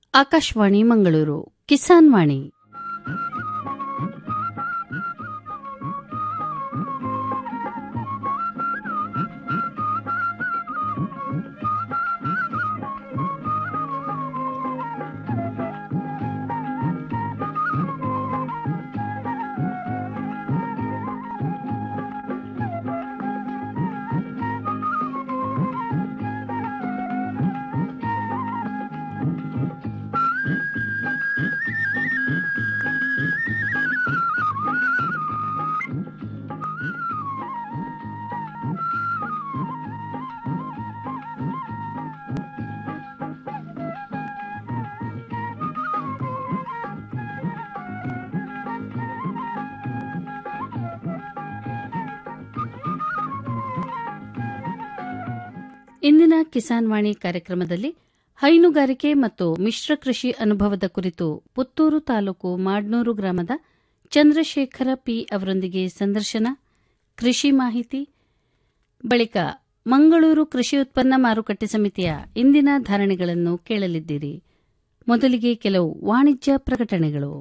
ಆಕಾಶವಾಣಿ ಮಂಗಳೂರು ಕಿಸಾನ್ ವಾಣಿ ಇಂದಿನ ಕಿಸಾನ್ ವಾಣಿ ಕಾರ್ಯಕ್ರಮದಲ್ಲಿ ಹೈನುಗಾರಿಕೆ ಮತ್ತು ಮಿಶ್ರ ಕೃಷಿ ಅನುಭವದ ಕುರಿತು ಪುತ್ತೂರು ತಾಲೂಕು ಮಾಡ್ನೂರು ಗ್ರಾಮದ ಚಂದ್ರಶೇಖರ ಪಿ ಅವರೊಂದಿಗೆ ಸಂದರ್ಶನ ಕೃಷಿ ಮಾಹಿತಿ ಬಳಿಕ ಮಂಗಳೂರು ಕೃಷಿ ಉತ್ಪನ್ನ ಮಾರುಕಟ್ಟೆ ಸಮಿತಿಯ ಇಂದಿನ ಧಾರಣೆಗಳನ್ನು ಕೇಳಲಿದ್ದೀರಿ ಮೊದಲಿಗೆ ಕೆಲವು ವಾಣಿಜ್ಯ ಪ್ರಕಟಣೆಗಳು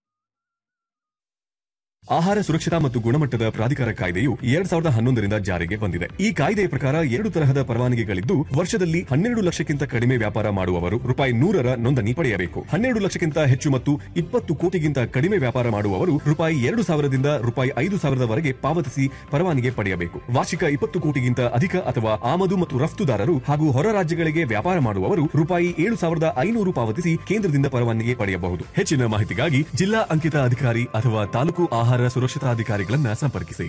ಆಹಾರ ಸುರಕ್ಷತಾ ಮತ್ತು ಗುಣಮಟ್ಟದ ಪ್ರಾಧಿಕಾರ ಕಾಯ್ದೆಯು ಎರಡ್ ಸಾವಿರದ ಹನ್ನೊಂದರಿಂದ ಜಾರಿಗೆ ಬಂದಿದೆ ಈ ಕಾಯ್ದೆಯ ಪ್ರಕಾರ ಎರಡು ತರಹದ ಪರವಾನಗಿಗಳಿದ್ದು ವರ್ಷದಲ್ಲಿ ಹನ್ನೆರಡು ಲಕ್ಷಕ್ಕಿಂತ ಕಡಿಮೆ ವ್ಯಾಪಾರ ಮಾಡುವವರು ರೂಪಾಯಿ ನೂರರ ನೋಂದಣಿ ಪಡೆಯಬೇಕು ಹನ್ನೆರಡು ಲಕ್ಷಕ್ಕಿಂತ ಹೆಚ್ಚು ಮತ್ತು ಇಪ್ಪತ್ತು ಕೋಟಿಗಿಂತ ಕಡಿಮೆ ವ್ಯಾಪಾರ ಮಾಡುವವರು ರೂಪಾಯಿ ಎರಡು ಸಾವಿರದಿಂದ ರೂಪಾಯಿ ಐದು ಸಾವಿರದವರೆಗೆ ಪಾವತಿಸಿ ಪರವಾನಗಿ ಪಡೆಯಬೇಕು ವಾರ್ಷಿಕ ಇಪ್ಪತ್ತು ಕೋಟಿಗಿಂತ ಅಧಿಕ ಅಥವಾ ಆಮದು ಮತ್ತು ರಫ್ತುದಾರರು ಹಾಗೂ ಹೊರ ರಾಜ್ಯಗಳಿಗೆ ವ್ಯಾಪಾರ ಮಾಡುವವರು ರೂಪಾಯಿ ಏಳು ಸಾವಿರದ ಐನೂರು ಪಾವತಿಸಿ ಕೇಂದ್ರದಿಂದ ಪರವಾನಗಿ ಪಡೆಯಬಹುದು ಹೆಚ್ಚಿನ ಮಾಹಿತಿಗಾಗಿ ಜಿಲ್ಲಾ ಅಂಕಿತ ಅಧಿಕಾರಿ ಅಥವಾ ತಾಲೂಕು ಆಹಾರ ಸುರಕ್ಷತಾಧಿಕಾರಿಗಳನ್ನ ಸಂಪರ್ಕಿಸಿ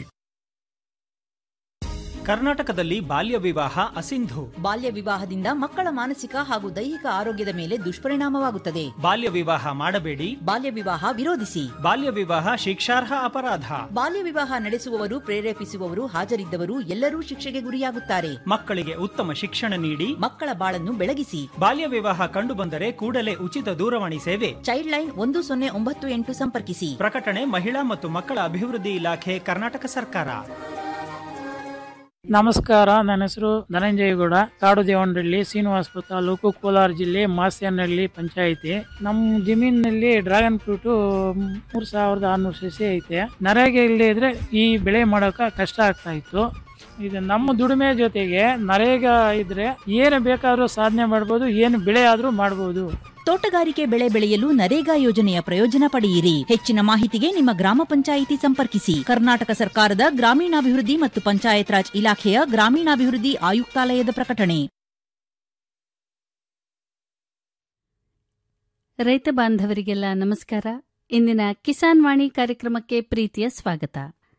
ಕರ್ನಾಟಕದಲ್ಲಿ ಬಾಲ್ಯ ವಿವಾಹ ಅಸಿಂಧು ಬಾಲ್ಯ ವಿವಾಹದಿಂದ ಮಕ್ಕಳ ಮಾನಸಿಕ ಹಾಗೂ ದೈಹಿಕ ಆರೋಗ್ಯದ ಮೇಲೆ ದುಷ್ಪರಿಣಾಮವಾಗುತ್ತದೆ ಬಾಲ್ಯ ವಿವಾಹ ಮಾಡಬೇಡಿ ಬಾಲ್ಯ ವಿವಾಹ ವಿರೋಧಿಸಿ ಬಾಲ್ಯ ವಿವಾಹ ಶಿಕ್ಷಾರ್ಹ ಅಪರಾಧ ಬಾಲ್ಯ ವಿವಾಹ ನಡೆಸುವವರು ಪ್ರೇರೇಪಿಸುವವರು ಹಾಜರಿದ್ದವರು ಎಲ್ಲರೂ ಶಿಕ್ಷೆಗೆ ಗುರಿಯಾಗುತ್ತಾರೆ ಮಕ್ಕಳಿಗೆ ಉತ್ತಮ ಶಿಕ್ಷಣ ನೀಡಿ ಮಕ್ಕಳ ಬಾಳನ್ನು ಬೆಳಗಿಸಿ ಬಾಲ್ಯ ವಿವಾಹ ಕಂಡುಬಂದರೆ ಕೂಡಲೇ ಉಚಿತ ದೂರವಾಣಿ ಸೇವೆ ಚೈಲ್ಡ್ ಲೈನ್ ಒಂದು ಸೊನ್ನೆ ಒಂಬತ್ತು ಎಂಟು ಸಂಪರ್ಕಿಸಿ ಪ್ರಕಟಣೆ ಮಹಿಳಾ ಮತ್ತು ಮಕ್ಕಳ ಅಭಿವೃದ್ಧಿ ಇಲಾಖೆ ಕರ್ನಾಟಕ ಸರ್ಕಾರ ನಮಸ್ಕಾರ ನನ್ನ ಹೆಸರು ಧನಂಜಯಗೌಡ ಕಾಡು ದೇವನಹಳ್ಳಿ ಶ್ರೀನಿವಾಸಪುರ ತಾಲೂಕು ಕೋಲಾರ ಜಿಲ್ಲೆ ಮಾಸ್ಯನಹಳ್ಳಿ ಪಂಚಾಯಿತಿ ನಮ್ಮ ಜಮೀನಿನಲ್ಲಿ ಡ್ರ್ಯಾಗನ್ ಫ್ರೂಟ್ ಮೂರ್ ಸಾವಿರದ ಆರ್ನೂರು ಸಸಿ ಐತೆ ನರೇಗೆ ಇಲ್ಲದೆ ಇದ್ರೆ ಈ ಬೆಳೆ ಮಾಡೋಕೆ ಕಷ್ಟ ಆಗ್ತಾ ಇತ್ತು ಇದು ನಮ್ಮ ದುಡಿಮೆ ಜೊತೆಗೆ ನರೇಗ ಇದ್ರೆ ಏನು ಬೇಕಾದ್ರೂ ಸಾಧನೆ ಮಾಡ್ಬೋದು ಏನು ಬೆಳೆ ಆದ್ರೂ ಮಾಡ್ಬೋದು ತೋಟಗಾರಿಕೆ ಬೆಳೆ ಬೆಳೆಯಲು ನರೇಗಾ ಯೋಜನೆಯ ಪ್ರಯೋಜನ ಪಡೆಯಿರಿ ಹೆಚ್ಚಿನ ಮಾಹಿತಿಗೆ ನಿಮ್ಮ ಗ್ರಾಮ ಪಂಚಾಯಿತಿ ಸಂಪರ್ಕಿಸಿ ಕರ್ನಾಟಕ ಸರ್ಕಾರದ ಗ್ರಾಮೀಣಾಭಿವೃದ್ಧಿ ಮತ್ತು ಪಂಚಾಯತ್ ರಾಜ್ ಇಲಾಖೆಯ ಗ್ರಾಮೀಣಾಭಿವೃದ್ಧಿ ಆಯುಕ್ತಾಲಯದ ಪ್ರಕಟಣೆ ರೈತ ಬಾಂಧವರಿಗೆಲ್ಲ ನಮಸ್ಕಾರ ಇಂದಿನ ಕಿಸಾನ್ ವಾಣಿ ಕಾರ್ಯಕ್ರಮಕ್ಕೆ ಪ್ರೀತಿಯ ಸ್ವಾಗತ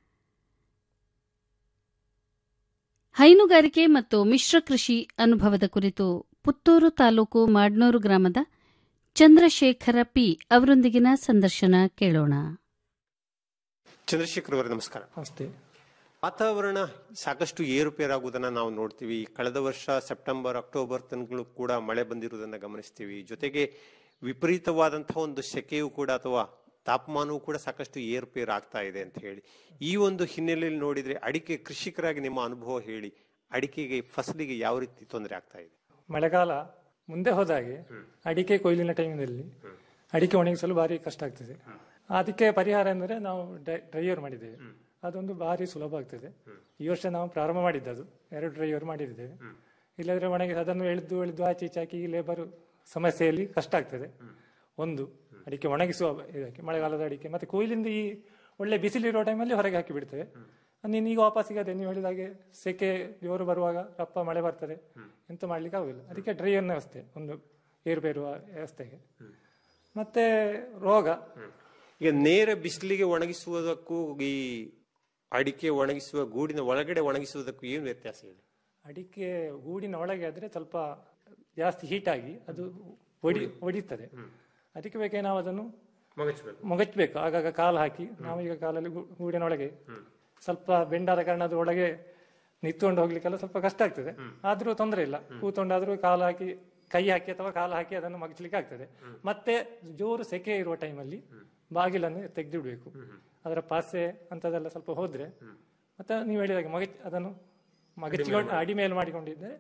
ಹೈನುಗಾರಿಕೆ ಮತ್ತು ಮಿಶ್ರ ಕೃಷಿ ಅನುಭವದ ಕುರಿತು ಪುತ್ತೂರು ತಾಲೂಕು ಮಾಡ್ನೂರು ಗ್ರಾಮದ ಚಂದ್ರಶೇಖರ ಪಿ ಅವರೊಂದಿಗಿನ ಸಂದರ್ಶನ ಕೇಳೋಣ ಚಂದ್ರಶೇಖರ್ ಅವರೇ ನಮಸ್ಕಾರ ಅಷ್ಟೇ ವಾತಾವರಣ ಸಾಕಷ್ಟು ಏರುಪೇರಾಗುವುದನ್ನ ನಾವು ನೋಡ್ತೀವಿ ಕಳೆದ ವರ್ಷ ಸೆಪ್ಟೆಂಬರ್ ಅಕ್ಟೋಬರ್ ತಿಂಗಳು ಕೂಡ ಮಳೆ ಬಂದಿರುವುದನ್ನ ಗಮನಿಸ್ತೀವಿ ಜೊತೆಗೆ ವಿಪರೀತವಾದಂತಹ ಒಂದು ಸೆಕೆಯೂ ಕೂಡ ಅಥವಾ ತಾಪಮಾನವೂ ಕೂಡ ಸಾಕಷ್ಟು ಏರುಪೇರು ಆಗ್ತಾ ಇದೆ ಅಂತ ಹೇಳಿ ಈ ಒಂದು ಹಿನ್ನೆಲೆಯಲ್ಲಿ ನೋಡಿದ್ರೆ ಅಡಿಕೆ ಕೃಷಿಕರಾಗಿ ನಿಮ್ಮ ಅನುಭವ ಹೇಳಿ ಅಡಿಕೆಗೆ ಫಸಲಿಗೆ ಯಾವ ರೀತಿ ತೊಂದರೆ ಆಗ್ತಾ ಇದೆ ಮಳೆಗಾಲ ಮುಂದೆ ಹೋದಾಗೆ ಅಡಿಕೆ ಕೊಯ್ಲಿನ ಟೈಮಿನಲ್ಲಿ ಅಡಿಕೆ ಒಣಗಿಸಲು ಭಾರಿ ಕಷ್ಟ ಆಗ್ತದೆ ಅದಕ್ಕೆ ಪರಿಹಾರ ಅಂದರೆ ನಾವು ಡ್ರೈಯರ್ ಮಾಡಿದ್ದೇವೆ ಅದೊಂದು ಭಾರಿ ಸುಲಭ ಆಗ್ತದೆ ಈ ವರ್ಷ ನಾವು ಪ್ರಾರಂಭ ಮಾಡಿದ್ದದು ಎರಡು ಡ್ರೈಯರ್ ಮಾಡಿದ್ದೇವೆ ಇಲ್ಲದ್ರೆ ಒಣಗಿ ಅದನ್ನು ಎಳೆದು ಎಳೆದು ಆಚೆ ಈಚೆ ಹಾಕಿ ಲೇಬರ್ ಸಮಸ್ಯೆಯಲ್ಲಿ ಕಷ್ಟ ಆಗ್ತದೆ ಒಂದು ಅಡಿಕೆ ಒಣಗಿಸುವ ಇದಕ್ಕೆ ಮಳೆಗಾಲದ ಅಡಿಕೆ ಮತ್ತೆ ಕೊಯ್ಲಿಂದ ಈ ಒಳ್ಳೆ ಬಿಸಿಲಿರೋ ಟೈಮಲ್ಲಿ ಹೊರಗೆ ಹಾಕಿ ಬಿಡ್ತೇವೆ ನೀನು ಈಗ ವಾಪಸ್ ಸಿಗದೆ ನೀವು ಹೇಳಿದಾಗೆ ಸೆಕೆ ಜೋರು ಬರುವಾಗ ರಪ್ಪ ಮಳೆ ಬರ್ತದೆ ಎಂತ ಮಾಡ್ಲಿಕ್ಕೆ ಆಗುದಿಲ್ಲ ಅದಕ್ಕೆ ಡ್ರೈಯರ್ನ ವ್ಯವಸ್ಥೆ ಒಂದು ಏರುಪೇರುವ ವ್ಯವಸ್ಥೆಗೆ ಮತ್ತೆ ರೋಗ ಈಗ ನೇರ ಬಿಸಿಲಿಗೆ ಒಣಗಿಸುವುದಕ್ಕೂ ಈ ಅಡಿಕೆ ಒಣಗಿಸುವ ಗೂಡಿನ ಒಳಗಡೆ ಒಣಗಿಸುವುದಕ್ಕೂ ಏನು ವ್ಯತ್ಯಾಸ ಇದೆ ಅಡಿಕೆ ಗೂಡಿನ ಒಳಗೆ ಆದ್ರೆ ಸ್ವಲ್ಪ ಜಾಸ್ತಿ ಹೀಟ್ ಆಗಿ ಅದು ಒಡಿ ಒಡಿತದೆ ಅದಕ್ಕೆ ಬೇಕೇ ನಾವು ಅದನ್ನು ಮೊಗಚ್ಬೇಕು ಆಗಾಗ ಕಾಲು ಹಾಕಿ ನಾವು ಈಗ ಕಾಲಲ್ಲಿ ಗು- ಗೂಡಿನ ಒಳಗೆ ಸ್ವಲ್ಪ ಬೆಂಡಾದ ಕಾರಣ ಅದು ಒಳಗೆ ನಿಂತ್ಕೊಂಡು ಹೋಗ್ಲಿಕ್ಕೆಲ್ಲ ಸ್ವಲ್ಪ ಕಷ್ಟ ಆಗ್ತದೆ ಆದ್ರೂ ತೊಂದರೆ ಇಲ್ಲ ಕೂತ್ಕೊಂಡಾದ್ರೂ ಕಾಲು ಹಾಕಿ ಕೈ ಹಾಕಿ ಅಥವಾ ಕಾಲು ಹಾಕಿ ಅದನ್ನು ಮಗಚ್ಲಿಕ್ಕೆ ಆಗ್ತದೆ ಮತ್ತೆ ಜೋರು ಸೆಕೆ ಇರುವ ಟೈಮಲ್ಲಿ ಬಾಗಿಲನ್ನು ತೆಗೆದಿಡ್ಬೇಕು ಅದರ ಪಾಸೆ ಅಂತದೆಲ್ಲ ಸ್ವಲ್ಪ ಹೋದ್ರೆ ಮತ್ತೆ ನೀವು ಹೇಳಿದಾಗೆ ಮಗ ಅದನ್ನು ಮಗಚಿಕೊಂಡು ಅಡಿ ಮೇಲೆ ಮಾಡಿಕೊಂಡಿದ್ದರೆ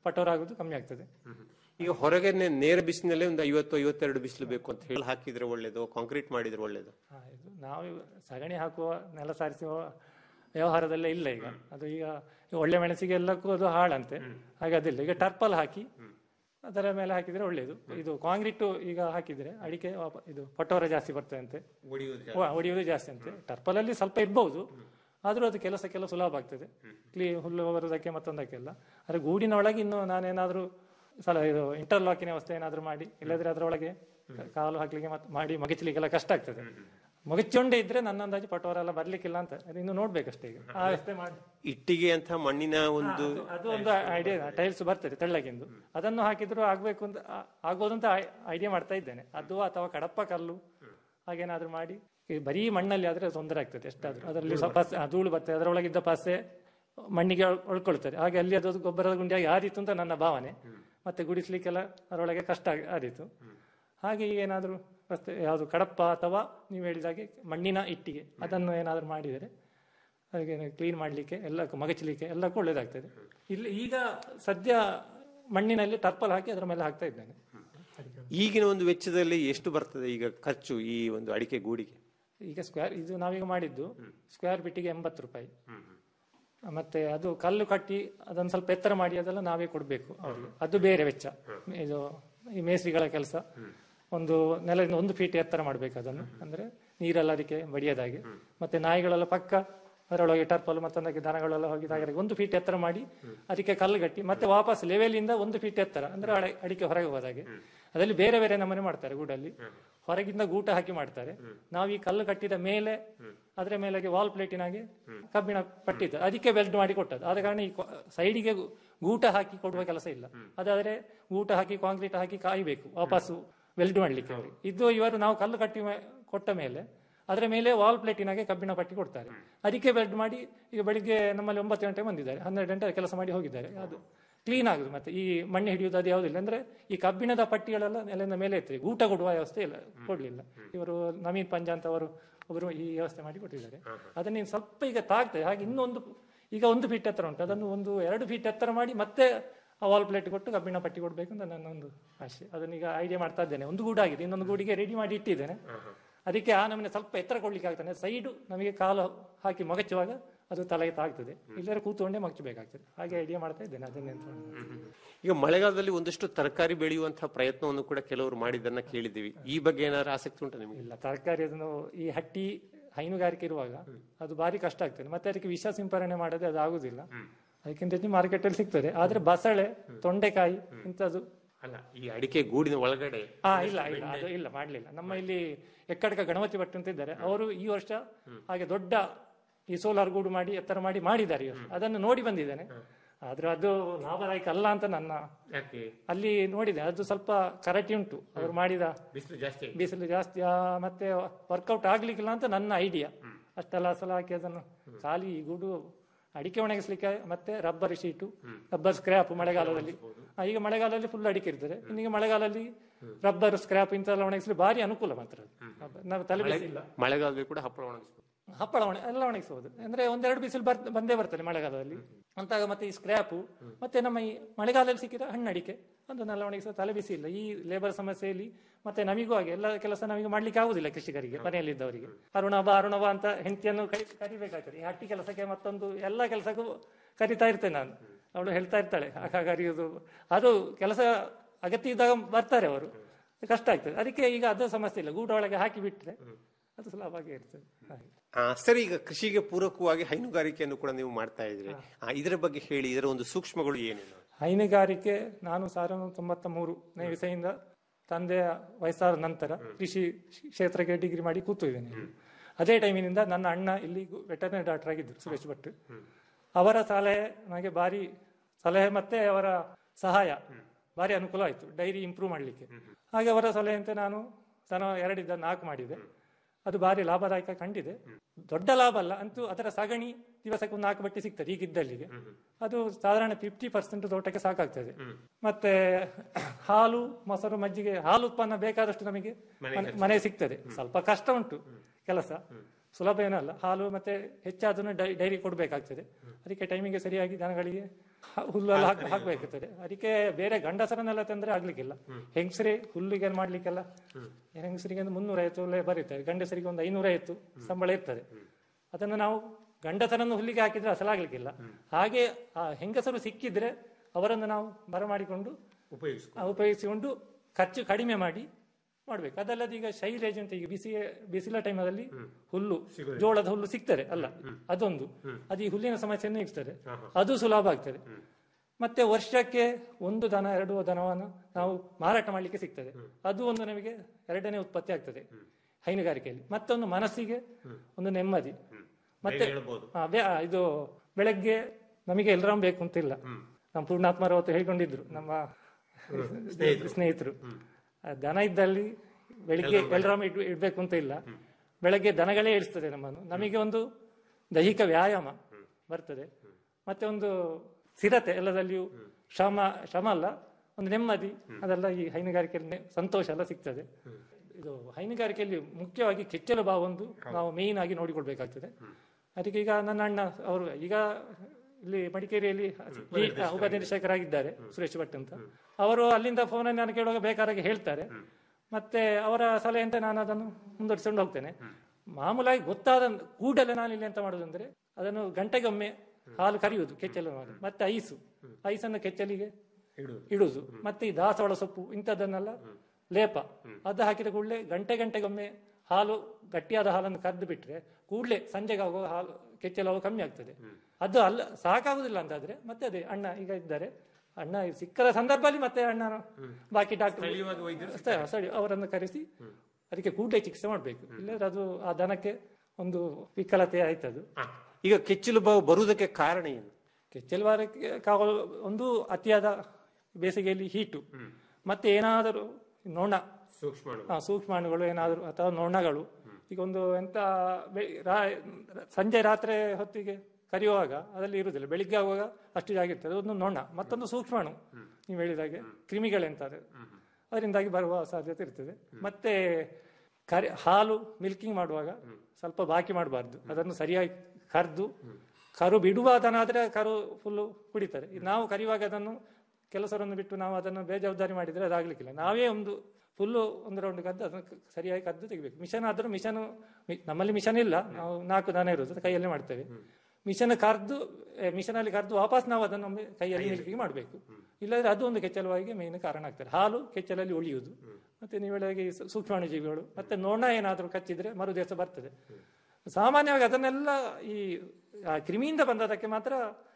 ಪಟೋರ ಆಗೋದು ಕಮ್ಮಿ ಆಗ್ತದೆ ಈಗ ಹೊರಗೆ ನೇರ ಬಿಸಿಲಲ್ಲೇ ಒಂದು ಐವತ್ತು ಐವತ್ತೆರಡು ಬಿಸಿಲು ಬೇಕು ಅಂತ ಹೇಳಿ ಹಾಕಿದ್ರೆ ಒಳ್ಳೇದು ಕಾಂಕ್ರೀಟ್ ಮಾಡಿದ್ರೆ ಒಳ್ಳೇದು ಹಾ, ಇದು ನಾವು ಇವ- ಸಗಣಿ ಹಾಕುವ ನೆಲ ಸಾರಿಸುವ ವ್ಯವಹಾರದಲ್ಲೇ ಇಲ್ಲ ಈಗ ಅದು ಈಗ ಈ ಒಳ್ಳೆ ಮೆಣಸಿಗೆ ಎಲ್ಲಕ್ಕೂ ಅದು ಹಾಳಂತೆ ಹಾಗೆ ಅದಿಲ್ಲ ಈಗ ಟರ್ಪಲ್ ಹಾಕಿ ಅದರ ಮೇಲೆ ಹಾಕಿದ್ರೆ ಒಳ್ಳೇದು ಇದು ಕಾಂಕ್ರೀಟ್ ಈಗ ಹಾಕಿದ್ರೆ ಅಡಿಕೆ ವಾಪ- ಇದು ಪಟೋರ ಜಾಸ್ತಿ ಬರ್ತದೆ ಅಂತೆ ವ- ಹೊಡೆಯುವುದು ಜಾಸ್ತಿ ಅಂತೆ ಟರ್ಪಲ್ ಅಲ್ಲಿ ಸ್ವಲ್ಪ ಇರ್ಬಹುದು ಆದ್ರೂ ಅದು ಕೆಲಸಕ್ಕೆಲ್ಲ ಸುಲಭ ಆಗ್ತದೆ ಕ್ಲೀ ಹುಲ್ಲು ಬರುವುದಕ್ಕೆ ಮತ್ತೊಂದಕ್ಕೆಲ್ಲ ಆದ್ರೆ ಗೂಡಿನ ಒಳಗೆ ಇನ್ನು ನಾನೇನಾದ್ರೂ ಸಲ ಇದು ಇಂಟರ್ಲಾಕಿನ ವ್ಯವಸ್ಥೆ ಏನಾದ್ರೂ ಮಾಡಿ ಇಲ್ಲದ್ರೆ ಅದರೊಳಗೆ ಕಾಲು ಹಾಕ್ಲಿಕ್ಕೆ ಮತ್ತೆ ಮಾಡಿ ಮಗಚಲಿಕ್ಕೆಲ್ಲ ಕಷ್ಟ ಆಗ್ತದೆ ಮುಗಚೊಂಡೆ ಇದ್ರೆ ನನ್ನ ಅಂದಾಜು ಪಟೋರ ಎಲ್ಲ ಬರ್ಲಿಕ್ಕಿಲ್ಲ ಅಂತ ಅದು ಇನ್ನು ನೋಡ್ಬೇಕಷ್ಟೇ ಈಗ ಆ ವ್ಯವಸ್ಥೆ ಮಾಡಿ ಇಟ್ಟಿಗೆ ಅಂತ ಮಣ್ಣಿನ ಒಂದು ಅದು- ಅದು ಒಂದು ಐಡಿಯಾ ಟೈಲ್ಸ್ ಬರ್ತದೆ ತೆಳ್ಳಗಿಂದು ಅದನ್ನು ಹಾಕಿದ್ರು ಆಗ್ಬೇಕು ಅಂತ ಆ- ಆಗ್ಬೋದು ಅಂತ ಐಡಿಯಾ ಮಾಡ್ತಾ ಇದ್ದೇನೆ ಅದು ಅಥವಾ ಕಡಪ ಕಲ್ಲು ಹಾಗೇನಾದ್ರೂ ಮಾಡಿ ಈ ಬರೀ ಮಣ್ಣಲ್ಲಿ ಆದ್ರೆ ತೊಂದರೆ ಆಗ್ತದೆ ಎಷ್ಟಾದ್ರೂ ಅದರಲ್ಲಿ ಸ್ವಲ್ಪ ಪಸೆ- ಆ, ಧೂಳು ಬರ್ತದೆ ಅದರೊಳಗಿದ್ದ ಪಸೆ ಮಣ್ಣಿಗೆ ಉಳ್- ಉಳ್ಕೊಳ್ತದೆ ಹಾಗೆ ಅಲ್ಲಿ ಅದು ಗೊಬ್ಬರದ ಗುಂಡಿಯಾಗಿ ಆದೀತು ಅಂತ ನನ್ನ ಭಾವನೆ ಮತ್ತೆ ಗುಡಿಸ್ಲಿಕ್ಕೆಲ್ಲ ಅದರೊಳಗೆ ಕಷ್ಟ ಆಗಿ- ಆದೀತು ಹಾಗೆ ಈಗ ಏನಾದರೂ ರಸ್ತೆ ಯಾವುದು ಕಡಪ ಅಥವಾ ನೀವು ಹೇಳಿದಾಗೆ ಮಣ್ಣಿನ ಇಟ್ಟಿಗೆ ಅದನ್ನು ಏನಾದರೂ ಮಾಡಿದರೆ ಅದಕ್ಕೆ ಕ್ಲೀನ್ ಮಾಡಲಿಕ್ಕೆ ಎಲ್ಲಕ್ಕೂ ಮಗಚಲಿಕ್ಕೆ ಎಲ್ಲಕ್ಕೂ ಒಳ್ಳೇದಾಗ್ತದೆ ಇಲ್ಲಿ ಈಗ ಸದ್ಯ ಮಣ್ಣಿನಲ್ಲಿ ಟರ್ಪಲ್ ಹಾಕಿ ಅದರ ಮೇಲೆ ಹಾಕ್ತಾ ಇದ್ದೇನೆ ಈಗಿನ ಒಂದು ವೆಚ್ಚದಲ್ಲಿ ಎಷ್ಟು ಬರ್ತದೆ ಈಗ ಖರ್ಚು ಈ ಒಂದು ಅಡಿಕೆ ಗೂಡಿಗೆ ಈಗ ಸ್ಕ್ವೇರ್ ಇದು ನಾವೀಗ ಮಾಡಿದ್ದು ಸ್ಕ್ವೇರ್ ಫೀಟಿಗೆ ಎಂಬತ್ತು ರೂಪಾಯಿ ಮತ್ತೆ ಅದು ಕಲ್ಲು ಕಟ್ಟಿ ಅದನ್ನು ಸ್ವಲ್ಪ ಎತ್ತರ ಮಾಡಿ ಅದೆಲ್ಲ ನಾವೇ ಕೊಡಬೇಕು ಅವರಿಗೆ ಅದು ಬೇರೆ ವೆಚ್ಚ ಇದು ಈ ಮೇಸ್ರಿಗಳ ಕೆಲಸ ಒಂದು ನೆಲದಿಂದ ಒಂದು ಫೀಟ್ ಎತ್ತರ ಮಾಡಬೇಕು ಅದನ್ನು ಅಂದ್ರೆ ನೀರೆಲ್ಲ ಅದಕ್ಕೆ ಬಡಿಯದಾಗೆ ಮತ್ತೆ ನಾಯಿಗಳೆಲ್ಲ ಪಕ್ಕ ಅದರೊಳಗೆ ಟರ್ಪಲ್ ಮತ್ತೊಂದಕ್ಕೆ ದನಗಳೆಲ್ಲ ಹೋಗಿ ಹಾಗೆ ಒಂದು ಫೀಟ್ ಎತ್ತರ ಮಾಡಿ ಅದಕ್ಕೆ ಕಲ್ಲು ಕಟ್ಟಿ ಮತ್ತೆ ವಾಪಸ್ ಲೆವೆಲ್ ಇಂದ ಒಂದು ಫೀಟ್ ಎತ್ತರ ಅಂದ್ರೆ ಅಡ- ಅಡಿಕೆ ಹೊರಗೆ ಹೋದಾಗೆ ಅದರಲ್ಲಿ ಬೇರೆ ಬೇರೆ ನಮೂನೆ ಮಾಡ್ತಾರೆ ಗೂಡಲ್ಲಿ ಹೊರಗಿಂದ ಗೂಟ ಹಾಕಿ ಮಾಡ್ತಾರೆ ನಾವು ಈ ಕಲ್ಲು ಕಟ್ಟಿದ ಮೇಲೆ ಅದರ ಮೇಲೆಗೆ ವಾಲ್ ಪ್ಲೇಟಿನಾಗೆ ಕಬ್ಬಿಣ ಪಟ್ಟಿದ್ದು ಅದಕ್ಕೆ ಬೆಲ್ಟ್ ಮಾಡಿ ಕೊಟ್ಟದ್ದು ಆದ ಕಾರಣ ಈ ಸೈಡಿಗೆ ಗೂಟ ಹಾಕಿ ಕೊಡುವ ಕೆಲಸ ಇಲ್ಲ ಅದಾದ್ರೆ ಗೂಟ ಹಾಕಿ ಕಾಂಕ್ರೀಟ್ ಹಾಕಿ ಕಾಯಬೇಕು ವಾಪಸ್ಸು ವೆಲ್ಡ್ ಮಾಡ್ಲಿಕ್ಕೆ ಅವರಿಗೆ ಇದು ಇವರು ನಾವು ಕಲ್ಲು ಕಟ್ಟಿ ಮೇ- ಕೊಟ್ಟ ಮೇಲೆ ಅದರ ಮೇಲೆ ವಾಲ್ ಪ್ಲೇಟಿನಾಗೆ ಕಬ್ಬಿಣ ಪಟ್ಟಿ ಕೊಡ್ತಾರೆ ಅದಕ್ಕೆ ಬೆಲ್ಟ್ ಮಾಡಿ ಈಗ ಬೆಳಿಗ್ಗೆ ನಮ್ಮಲ್ಲಿ ಒಂಬತ್ತು ಗಂಟೆ ಬಂದಿದ್ದಾರೆ ಹನ್ನೆರಡು ಗಂಟೆ ಕೆಲಸ ಮಾಡಿ ಹೋಗಿದ್ದಾರೆ ಅದು ಕ್ಲೀನ್ ಆಗುದು ಮತ್ತೆ ಈ ಮಣ್ಣು ಹಿಡಿಯುವುದು ಅದು ಯಾವುದಿಲ್ಲ ಅಂದ್ರೆ ಈ ಕಬ್ಬಿಣದ ಪಟ್ಟಿಗಳೆಲ್ಲ ನೆಲದ ಮೇಲೆ ಇರ್ತದೆ ಊಟ ಕೊಡುವ ವ್ಯವಸ್ಥೆ ಇಲ್ಲ ಕೊಡ್ಲಿಲ್ಲ ಇವರು ನವೀನ್ ಪಂಜ ಅಂತ ಅವರು ಒಬ್ಬರು ಈ ವ್ಯವಸ್ಥೆ ಮಾಡಿ ಕೊಟ್ಟಿದ್ದಾರೆ ಅದನ್ನ ಇನ್ನು ಸ್ವಲ್ಪ ಈಗ ತಾಗ್ತದೆ ಹಾಗೆ ಇನ್ನೊಂದು ಈಗ ಒಂದು ಫೀಟ್ ಎತ್ತರ ಉಂಟು ಅದನ್ನು ಒಂದು ಎರಡು ಫೀಟ್ ಎತ್ತರ ಮಾಡಿ ಮತ್ತೆ ಆ ವಾಲ್ ಪ್ಲೇಟ್ ಕೊಟ್ಟು ಕಬ್ಬಿಣ ಪಟ್ಟಿ ಕೊಡಬೇಕು ಅಂತ ನನ್ನ ಒಂದು ಆಸೆ ಅದನ್ನ ಈಗ ಐಡಿಯಾ ಮಾಡ್ತಾ ಇದ್ದೇನೆ ಒಂದು ಗೂಡಾಗಿದೆ ಇನ್ನೊಂದು ಗೂಡಿಗೆ ರೆಡಿ ಮಾಡಿ ಇಟ್ಟಿದ್ದೇನೆ ಅದಕ್ಕೆ ಆ ನಮಗೆ ಸ್ವಲ್ಪ ಎತ್ತರ ಕೊಡ್ಲಿಕ್ಕೆ ಆಗ್ತಾನೆ ಸೈಡು ನಮಗೆ ಕಾಲು ಹಾಕಿ ಮಗಚುವಾಗ ಅದು ತಲೆಗೆ ತಾಗ್ತದೆ ಇಲ್ಲದ್ರೆ ಕೂತ್ಕೊಂಡೇ ಮಗಚಬೇಕಾಗ್ತದೆ ಹಾಗೆ ಐಡಿಯಾ ಮಾಡ್ತಾ ಇದ್ದೇನೆ ಅದನ್ನೇ ಅಂತ ಈಗ ಮಳೆಗಾಲದಲ್ಲಿ ಒಂದಷ್ಟು ತರಕಾರಿ ಬೆಳೆಯುವಂತಹ ಪ್ರಯತ್ನವನ್ನು ಕೂಡ ಕೆಲವರು ಮಾಡಿದ್ದನ್ನ ಕೇಳಿದ್ದೀವಿ ಈ ಬಗ್ಗೆ ಏನಾದ್ರು ಆಸಕ್ತಿ ಉಂಟು ನಿಮಗೆ ಇಲ್ಲ ತರಕಾರಿ ಅದನ್ನು ಈ ಹಟ್ಟಿ ಹೈನುಗಾರಿಕೆ ಇರುವಾಗ ಅದು ಭಾರಿ ಕಷ್ಟ ಆಗ್ತದೆ ಮತ್ತೆ ಅದಕ್ಕೆ ವಿಷ ಸಿಂಪರಣೆ ಮಾಡದೆ ಅದು ಆಗುದಿಲ್ಲ ಅದಕ್ಕಿಂತ ಹೆಚ್ಚು ಮಾರ್ಕೆಟ್ ಅಲ್ಲಿ ಸಿಗ್ತದೆ ಆದ್ರೆ ಬಸಳೆ ತೊಂಡೆಕಾಯಿ ಇಂಥದ್ದು ಅಲ್ಲ ಈ ಅಡಿಕೆ ಗೂಡಿನ ಒಳಗಡೆ ಹಾ ಇಲ್ಲ ಇಲ್ಲ ಅದು ಇಲ್ಲ ಮಾಡ್ಲಿಲ್ಲ ನಮ್ಮ ಇಲ್ಲಿ ಎಕ್ಕಡಕ ಗಣಪತಿ ಭಟ್ ಅಂತ ಇದ್ದಾರೆ ಅವರು ಈ ವರ್ಷ ಹಾಗೆ ದೊಡ್ಡ ಈ ಸೋಲಾರ್ ಗೂಡು ಮಾಡಿ ಎತ್ತರ ಮಾಡಿ ಮಾಡಿದ್ದಾರೆ ಈ ವರ್ಷ. ಅದನ್ನು ನೋಡಿ ಬಂದಿದ್ದೇನೆ ಆದ್ರೆ ಅದು ಲಾಭದಾಯಕ ಅಲ್ಲ ಅಂತ ನನ್ನ ಯಾಕೆ ಅಲ್ಲಿ ನೋಡಿದೆ ಅದು ಸ್ವಲ್ಪ ಕರಟಿ ಉಂಟು ಅವರು ಮಾಡಿದ ಬಿಸಿಲು ಜಾಸ್ತಿ ಬಿಸಿಲು ಜಾಸ್ತಿ ಆ, ಮತ್ತೆ ವರ್ಕೌಟ್ ಆಗ್ಲಿಕ್ಕಿಲ್ಲ ಅಂತ ನನ್ನ ಐಡಿಯಾ ಅಷ್ಟೆಲ್ಲ ಸಲ ಹಾಕಿ ಅದನ್ನು ಖಾಲಿ ಈ ಗೂಡು ಅಡಿಕೆ ಒಣಗಿಸ್ಲಿಕ್ಕೆ ಮತ್ತೆ ರಬ್ಬರ್ ಶೀಟು ರಬ್ಬರ್ ಸ್ಕ್ರ್ಯಾಪ್ ಮಳೆಗಾಲದಲ್ಲಿ ಆ, ಈಗ ಮಳೆಗಾಲದಲ್ಲಿ ಫುಲ್ ಅಡಿಕೆ ಇರ್ತದೆ ಇನ್ನೀಗ ಮಳೆಗಾಲದಲ್ಲಿ ರಬ್ಬರ್ ಸ್ಕ್ರ್ಯಾಪ್ ಇಂತೆಲ್ಲ ಒಣಗಿಸ್ಲಿ ಭಾರಿ ಅನುಕೂಲ ಮಾತ್ರ ಅದು. ನಾವು ತಲೆ ಬಿಸಿ ಇಲ್ಲ ಮಳೆಗಾಲದಲ್ಲಿ ಕೂಡ ಹಪ್ಪಳ ಒಣಗಿಸ್ಬೇಕು ಹಪ್ಪಳ ಒಣ ಎಲ್ಲ ಒಣಗಿಸಬಹುದು ಅಂದ್ರೆ ಒಂದೆರಡು ಬಿಸಿಲು ಬರ್ ಬಂದೇ ಬರ್ತದೆ ಮಳೆಗಾಲದಲ್ಲಿ ಅಂತಾಗ ಮತ್ತೆ ಈ ಸ್ಕ್ರ್ಯಾಪು ಮತ್ತೆ ನಮ್ಮ ಈ ಮಳೆಗಾಲದಲ್ಲಿ ಸಿಕ್ಕಿದ ಹಣ್ಣಡಿಕೆ ಅದನ್ನೆಲ್ಲ ಒಣಗಿಸುವ ತಲೆ ಬಿಸಿ ಇಲ್ಲ ಈ ಲೇಬರ್ ಸಮಸ್ಯೆಯಲ್ಲಿ ಮತ್ತೆ ನಮಿಗೂ ಹಾಗೆ ಎಲ್ಲ ಕೆಲಸ ನಮಗೆ ಮಾಡ್ಲಿಕ್ಕೆ ಆಗುದಿಲ್ಲ ಕೃಷಿಕರಿಗೆ ಮನೆಯಲ್ಲಿದ್ದವರಿಗೆ ಅರುಣಬ ಅರುಣಬ ಅಂತ ಹೆಂಡತಿಯನ್ನು ಕರಿ ಕರಿಬೇಕಾಗ್ತದೆ ಈ ಹಟ್ಟಿ ಕೆಲಸಕ್ಕೆ ಮತ್ತೊಂದು ಎಲ್ಲ ಕೆಲಸಕ್ಕೂ ಕರಿತಾ ಇರ್ತೇನೆ ನಾನು ಅವಳು ಹೇಳ್ತಾ ಇರ್ತಾಳೆ ಆಗ ಕರೆಯುವುದು ಅದು ಕೆಲಸ ಅಗತ್ಯ ಇದ್ದಾಗ ಬರ್ತಾರೆ ಅವರು ಕಷ್ಟ ಆಗ್ತದೆ ಅದಕ್ಕೆ ಈಗ ಅದು ಸಮಸ್ಯೆ ಇಲ್ಲ ಗೂಟ ಒಳಗೆ ಹಾಕಿ ಬಿಟ್ರೆ ಅದು ಸುಲಭವಾಗಿ ಇರ್ತದೆ ಹಾಗೆ ಆ, ಸರಿ ಈಗ ಕೃಷಿಗೆ ಪೂರಕವಾಗಿ ಹೈನುಗಾರಿಕೆಯನ್ನು ಕೂಡ ನೀವು ಮಾಡ್ತಾ ಇದ್ರಿ ಆ, ಇದರ ಬಗ್ಗೆ ಹೇಳಿ ಇದರ ಒಂದು ಸೂಕ್ಷ್ಮಗಳು ಏನೇನು ಹೈನುಗಾರಿಕೆ ನಾನು ಸಾವಿರದ ಒಂಬೈನೂರ ತೊಂಬತ್ತ ಮೂರು ವಿಷಯಿಂದ ತಂದೆಯ ವಯಸ್ಸಾದ ನಂತರ ಕೃಷಿ ಕ್ಷೇತ್ರಕ್ಕೆ ಡಿಗ್ರಿ ಮಾಡಿ ಕೂತು ಇದ್ದೇನೆ ಅದೇ ಟೈಮಿನಿಂದ ನನ್ನ ಅಣ್ಣ ಇಲ್ಲಿ ವೆಟರ್ನರಿ ಡಾಕ್ಟರ್ ಆಗಿದ್ದರು ಸುರೇಶ್ ಭಟ್ ಅವರ ಸಲಹೆ ನನಗೆ ಭಾರಿ ಸಲಹೆ ಮತ್ತೆ ಅವರ ಸಹಾಯ ಭಾರಿ ಅನುಕೂಲ ಆಯಿತು ಡೈರಿ ಇಂಪ್ರೂವ್ ಮಾಡಲಿಕ್ಕೆ ಹಾಗೆ ಅವರ ಸಲಹೆಯಂತೆ ನಾನು ದನ ಎರಡಿದ್ದ ನಾಲ್ಕು ಮಾಡಿದೆ ಅದು ಭಾರಿ ಲಾಭದಾಯಕ ಕಂಡಿದೆ ದೊಡ್ಡ ಲಾಭ ಅಲ್ಲ ಅಂತೂ ಅದರ ಸಗಣಿ ದಿವಸಕ್ಕೆ ಒಂದು ನಾಲ್ಕು ಬಟ್ಟೆ ಸಿಗ್ತದೆ ಈಗಿದ್ದಲ್ಲಿಗೆ ಅದು ಸಾಧಾರಣ ಫಿಫ್ಟಿ ಪರ್ಸೆಂಟ್ ತೋಟಕ್ಕೆ ಸಾಕಾಗ್ತದೆ ಮತ್ತೆ ಹಾಲು ಮೊಸರು ಮಜ್ಜಿಗೆ ಹಾಲು ಉತ್ಪನ್ನ ಬೇಕಾದಷ್ಟು ನಮಗೆ ಮನೆ- ಮನೆ ಸಿಗ್ತದೆ ಸ್ವಲ್ಪ ಕಷ್ಟ ಉಂಟು ಕೆಲಸ ಸುಲಭ ಏನಲ್ಲ ಹಾಲು ಮತ್ತೆ ಹೆಚ್ಚಾದನ್ನು ಡೈ ಡೈರಿ ಕೊಡಬೇಕಾಗ್ತದೆ ಅದಕ್ಕೆ ಟೈಮಿಗೆ ಸರಿಯಾಗಿ ದನಗಳಿಗೆ ಹ- ಹುಲ್ಲು ಎಲ್ಲ ಹಾಕ್ ಹಾಕ್ಬೇಕಾಗ್ತದೆ ಅದಕ್ಕೆ ಬೇರೆ ಗಂಡಸರನ್ನೆಲ್ಲ ತಂದ್ರೆ ಆಗ್ಲಿಕ್ಕಿಲ್ಲ ಹೆಂಗಸರೇ ಹುಲ್ಲಿಗೆ ಮಾಡ್ಲಿಕ್ಕೆಲ್ಲ ಹೆಂಗಸರಿಗೆ ಒಂದು ಮುನ್ನೂರೈವತ್ತು ಲೇಬರ್ ಇರ್ತಾರೆ ಗಂಡಸರಿಗೆ ಒಂದು ಐನೂರೈವತ್ತು ಸಂಬಳ ಇರ್ತದೆ ಅದನ್ನು ನಾವು ಗಂಡಸರನ್ನು ಹುಲ್ಲಿಗೆ ಹಾಕಿದ್ರೆ ಅಸಲಾಗ್ಲಿಕ್ಕಿಲ್ಲ ಹಾಗೆ ಆ ಹೆಂಗಸರು ಸಿಕ್ಕಿದ್ರೆ ಅವರನ್ನು ನಾವು ಬರಮಾಡಿಕೊಂಡು ಆ, ಉಪಯೋಗಿಸಿಕೊಂಡು ಖರ್ಚು ಕಡಿಮೆ ಮಾಡಿ ಮಾಡ್ಬೇಕು ಅದಲ್ಲದೆ ಈಗ ಶೈಲೇಜ್ ಅಂತ ಈಗ ಬಿಸಿ ಬಿಸಿಲ ಟೈಮಲ್ಲಿ ಹುಲ್ಲು ಜೋಳದ ಹುಲ್ಲು ಸಿಗ್ತದೆ ಅಲ್ಲ ಅದೊಂದು ಅದು ಈ ಹುಲ್ಲಿನ ಸಮಸ್ಯೆಯನ್ನು ಇರ್ತದೆ ಅದು ಸುಲಭ ಆಗ್ತದೆ ಮತ್ತೆ ವರ್ಷಕ್ಕೆ ಒಂದು ದನ ಎರಡು ದನವನ್ನು ನಾವು ಮಾರಾಟ ಮಾಡಲಿಕ್ಕೆ ಸಿಗ್ತದೆ ಅದು ಒಂದು ನಮಗೆ ಎರಡನೇ ಉತ್ಪತ್ತಿ ಆಗ್ತದೆ ಹೈನುಗಾರಿಕೆಯಲ್ಲಿ ಮತ್ತೊಂದು ಮನಸ್ಸಿಗೆ ಒಂದು ನೆಮ್ಮದಿ ಮತ್ತೆ ಆ, ಬೆ- ಆ, ಇದು ಬೆಳಗ್ಗೆ ನಮಗೆ ಎಲ್ಲರೂ ಬೇಕು ಅಂತಿಲ್ಲ ನಮ್ಮ ಪೂರ್ಣಾತ್ಮರು ಅವತ್ತು ಹೇಳ್ಕೊಂಡಿದ್ರು ನಮ್ಮ ಸ್ನೇಹಿತರು ಆ, ದನ ಇದ್ದಲ್ಲಿ ಬೆಳಿಗ್ಗೆ ಎಲ್ಲರಾಮ ಇಡ್ ಇಡ್ಬೇಕು ಅಂತ ಇಲ್ಲ ಬೆಳಗ್ಗೆ ದನಗಳೇ ಇಡಿಸ್ತದೆ ನಮ್ಮನ್ನು ನಮಗೆ ಒಂದು ದೈಹಿಕ ವ್ಯಾಯಾಮ ಬರ್ತದೆ ಮತ್ತೆ ಒಂದು ಸ್ಥಿರತೆ ಎಲ್ಲದಲ್ಲಿಯೂ ಶ್ರಮ ಶ್ರಮ ಅಲ್ಲ ಒಂದು ನೆಮ್ಮದಿ ಅದೆಲ್ಲ ಈ ಹೈನುಗಾರಿಕೆಯಲ್ಲಿ ಸಂತೋಷ ಎಲ್ಲ ಸಿಗ್ತದೆ ಇದು ಹೈನುಗಾರಿಕೆಯಲ್ಲಿ ಮುಖ್ಯವಾಗಿ ಕೆಚ್ಚಲು ಭಾವ ಒಂದು ನಾವು ಮೇಯ್ನ್ ಆಗಿ ನೋಡಿಕೊಳ್ಬೇಕಾಗ್ತದೆ ಅದಕ್ಕೆ ಈಗ ನನ್ನ ಅಣ್ಣ ಅವರು ಈಗ ಇಲ್ಲಿ ಮಡಿಕೇರಿಯಲ್ಲಿ ಈ ಉಪನಿರ್ದೇಶಕರಾಗಿದ್ದಾರೆ ಸುರೇಶ್ ಭಟ್ ಅಂತ ಅವರು ಅಲ್ಲಿಂದ ಫೋನಲ್ಲಿ ನಾನು ಕೇಳುವಾಗ ಬೇಕಾದಾಗೆ ಹೇಳ್ತಾರೆ ಮತ್ತೆ ಅವರ ಸಲಹೆಯಂತೆ ನಾನು ಅದನ್ನು ಮುಂದುವರಿಸಿಕೊಂಡು ಹೋಗ್ತೇನೆ ಮಾಮೂಲಾಗಿ ಗೊತ್ತಾದ ಕೂಡಲೇ ನಾನು ಇಲ್ಲಿ ಎಂತ ಮಾಡುದಂದ್ರೆ ಅದನ್ನು ಗಂಟೆಗೊಮ್ಮೆ ಹಾಲು ಕರಿಯುವುದು ಕೆಚ್ಚಲು ಮಾಡಿ ಮತ್ತೆ ಐಸು ಐಸನ್ನು ಕೆಚ್ಚಲಿಗೆ ಇಡುವುದು ಮತ್ತೆ ಈ ದಾಸವಾಳ ಸೊಪ್ಪು ಇಂಥದ್ದನ್ನೆಲ್ಲ ಲೇಪ ಅದು ಹಾಕಿದ ಕೂಡಲೇ ಗಂಟೆ ಗಂಟೆಗೊಮ್ಮೆ ಹಾಲು ಗಟ್ಟಿಯಾದ ಹಾಲನ್ನು ಕರೆದು ಬಿಟ್ರೆ ಕೂಡಲೇ ಸಂಜೆಗೆ ಆಗುವ ಹಾಲು ಕೆಚ್ಚಲು ಆಗುವ ಕಮ್ಮಿ ಆಗ್ತದೆ ಅದು ಅಲ್ಲ ಸಾಕಾಗುದಿಲ್ಲ ಅಂತಾದ್ರೆ ಮತ್ತೆ ಅದೇ ಅಣ್ಣ ಈಗ ಇದ್ದಾರೆ ಅಣ್ಣ ಸಿಕ್ಕದ ಸಂದರ್ಭದಲ್ಲಿ ಮತ್ತೆ ಅಣ್ಣ ಬಾಕಿ ಡಾಕ್ಟರ್ ಸರಿ ಅವರನ್ನು ಕರೆಸಿ ಅದಕ್ಕೆ ಕೂಡಲೇ ಚಿಕಿತ್ಸೆ ಮಾಡಬೇಕು ಇಲ್ಲದ್ರೆ ಅದು ಆ ದನಕ್ಕೆ ಒಂದು ವಿಕಲತೆ ಆಯ್ತದು ಈಗ ಕೆಚ್ಚಲು ಬಾವು ಬರುವುದಕ್ಕೆ ಕಾರಣ ಏನು ಕೆಚ್ಚಲು ವಾರಕ್ಕೆ ಕಾವ ಒಂದು ಅತಿಯಾದ ಬೇಸಿಗೆಯಲ್ಲಿ ಹೀಟು ಮತ್ತೆ ಏನಾದರೂ ನೊಣ ಆ, ಸೂಕ್ಷ್ಮಾಣುಗಳು ಏನಾದರೂ ಅಥವಾ ನೊಣಗಳು ಈಗ ಒಂದು ಎಂತ ಬೆ- ರಾ- ಸಂಜೆ ರಾತ್ರಿ ಹೊತ್ತಿಗೆ ಕರೆಯುವಾಗ ಅದರಲ್ಲಿ ಇರುವುದಿಲ್ಲ ಬೆಳಿಗ್ಗೆ ಆಗುವಾಗ ಅಷ್ಟು ಜಾಗ ಇರ್ತದೆ ಒಂದು ನೊಣ ಮತ್ತೊಂದು ಸೂಕ್ಷ್ಮಾಣು ನೀವು ಹೇಳಿದಾಗೆ ಕ್ರಿಮಿಗಳೆಂತಾರೆ ಅದರಿಂದಾಗಿ ಬರುವ ಸಾಧ್ಯತೆ ಇರ್ತದೆ ಮತ್ತೆ ಕರಿ ಹಾಲು ಮಿಲ್ಕಿಂಗ್ ಮಾಡುವಾಗ ಸ್ವಲ್ಪ ಬಾಕಿ ಮಾಡಬಾರ್ದು ಅದನ್ನು ಸರಿಯಾಗಿ ಕರೆದು ಕರು ಬಿಡುವ ದನ ಆದ್ರೆ ಕರು ಫುಲ್ಲು ಕುಡಿತಾರೆ ಇದು ನಾವು ಕರಿಯುವಾಗ ಅದನ್ನು ಕೆಲಸವನ್ನು ಬಿಟ್ಟು ನಾವು ಅದನ್ನು ಬೇಜವಾಬ್ದಾರಿ ಮಾಡಿದ್ರೆ ಅದಾಗ್ಲಿಕ್ಕಿಲ್ಲ ನಾವೇ ಒಂದು ಫುಲ್ಲು ಒಂದು ರೌಂಡ್ ಕದ್ದು ಅದನ್ನು ಕ- ಸರಿಯಾಗಿ ಕದ್ದು ತೆಗಿಬೇಕು ಮಿಷನ್ ಆದ್ರೂ ಮಿಷನ್ ನಮ್ಮಲ್ಲಿ ಮಿಷನ್ ಇಲ್ಲ ನಾವು ನಾಲ್ಕು ದನ ಇರೋದು ಅದು ಕೈಯಲ್ಲೇ ಮಾಡ್ತೇವೆ ಮಿಷನ್ ಕರೆದು ಮಿಷನ್ ಅಲ್ಲಿ ಕರೆದು ವಾಪಸ್ ನಾವು ಅದನ್ನು ಒಮ್ಮೆ ಕೈಯಲ್ಲಿ ಮಿಲ್ಕಿಗೆ ಮಾಡಬೇಕು ಇಲ್ಲದ್ರೆ ಅದು ಒಂದು ಕೆಚ್ಚಲುವಾಗಿ ಮೇನ್ ಕಾರಣ ಆಗ್ತದೆ ಹಾಲು ಕೆಚ್ಚಲಲ್ಲಿ ಉಳಿಯುವುದು ಮತ್ತೆ ನೀವು ಹೇಳಿದಾಗೆ ಈ ಸೂ- ಸೂಕ್ಷ್ಮಾಣುಜೀವಿಗಳು ಮತ್ತೆ ನೊಣ ಏನಾದರೂ ಕಚ್ಚಿದ್ರೆ ಮರು ದಿವಸ ಬರ್ತದೆ ಸಾಮಾನ್ಯವಾಗಿ ಅದನ್ನೆಲ್ಲ ಈ ಆ ಕ್ರಿಮಿಯಿಂದ ಬಂದದಕ್ಕೆ ಮಾತ್ರ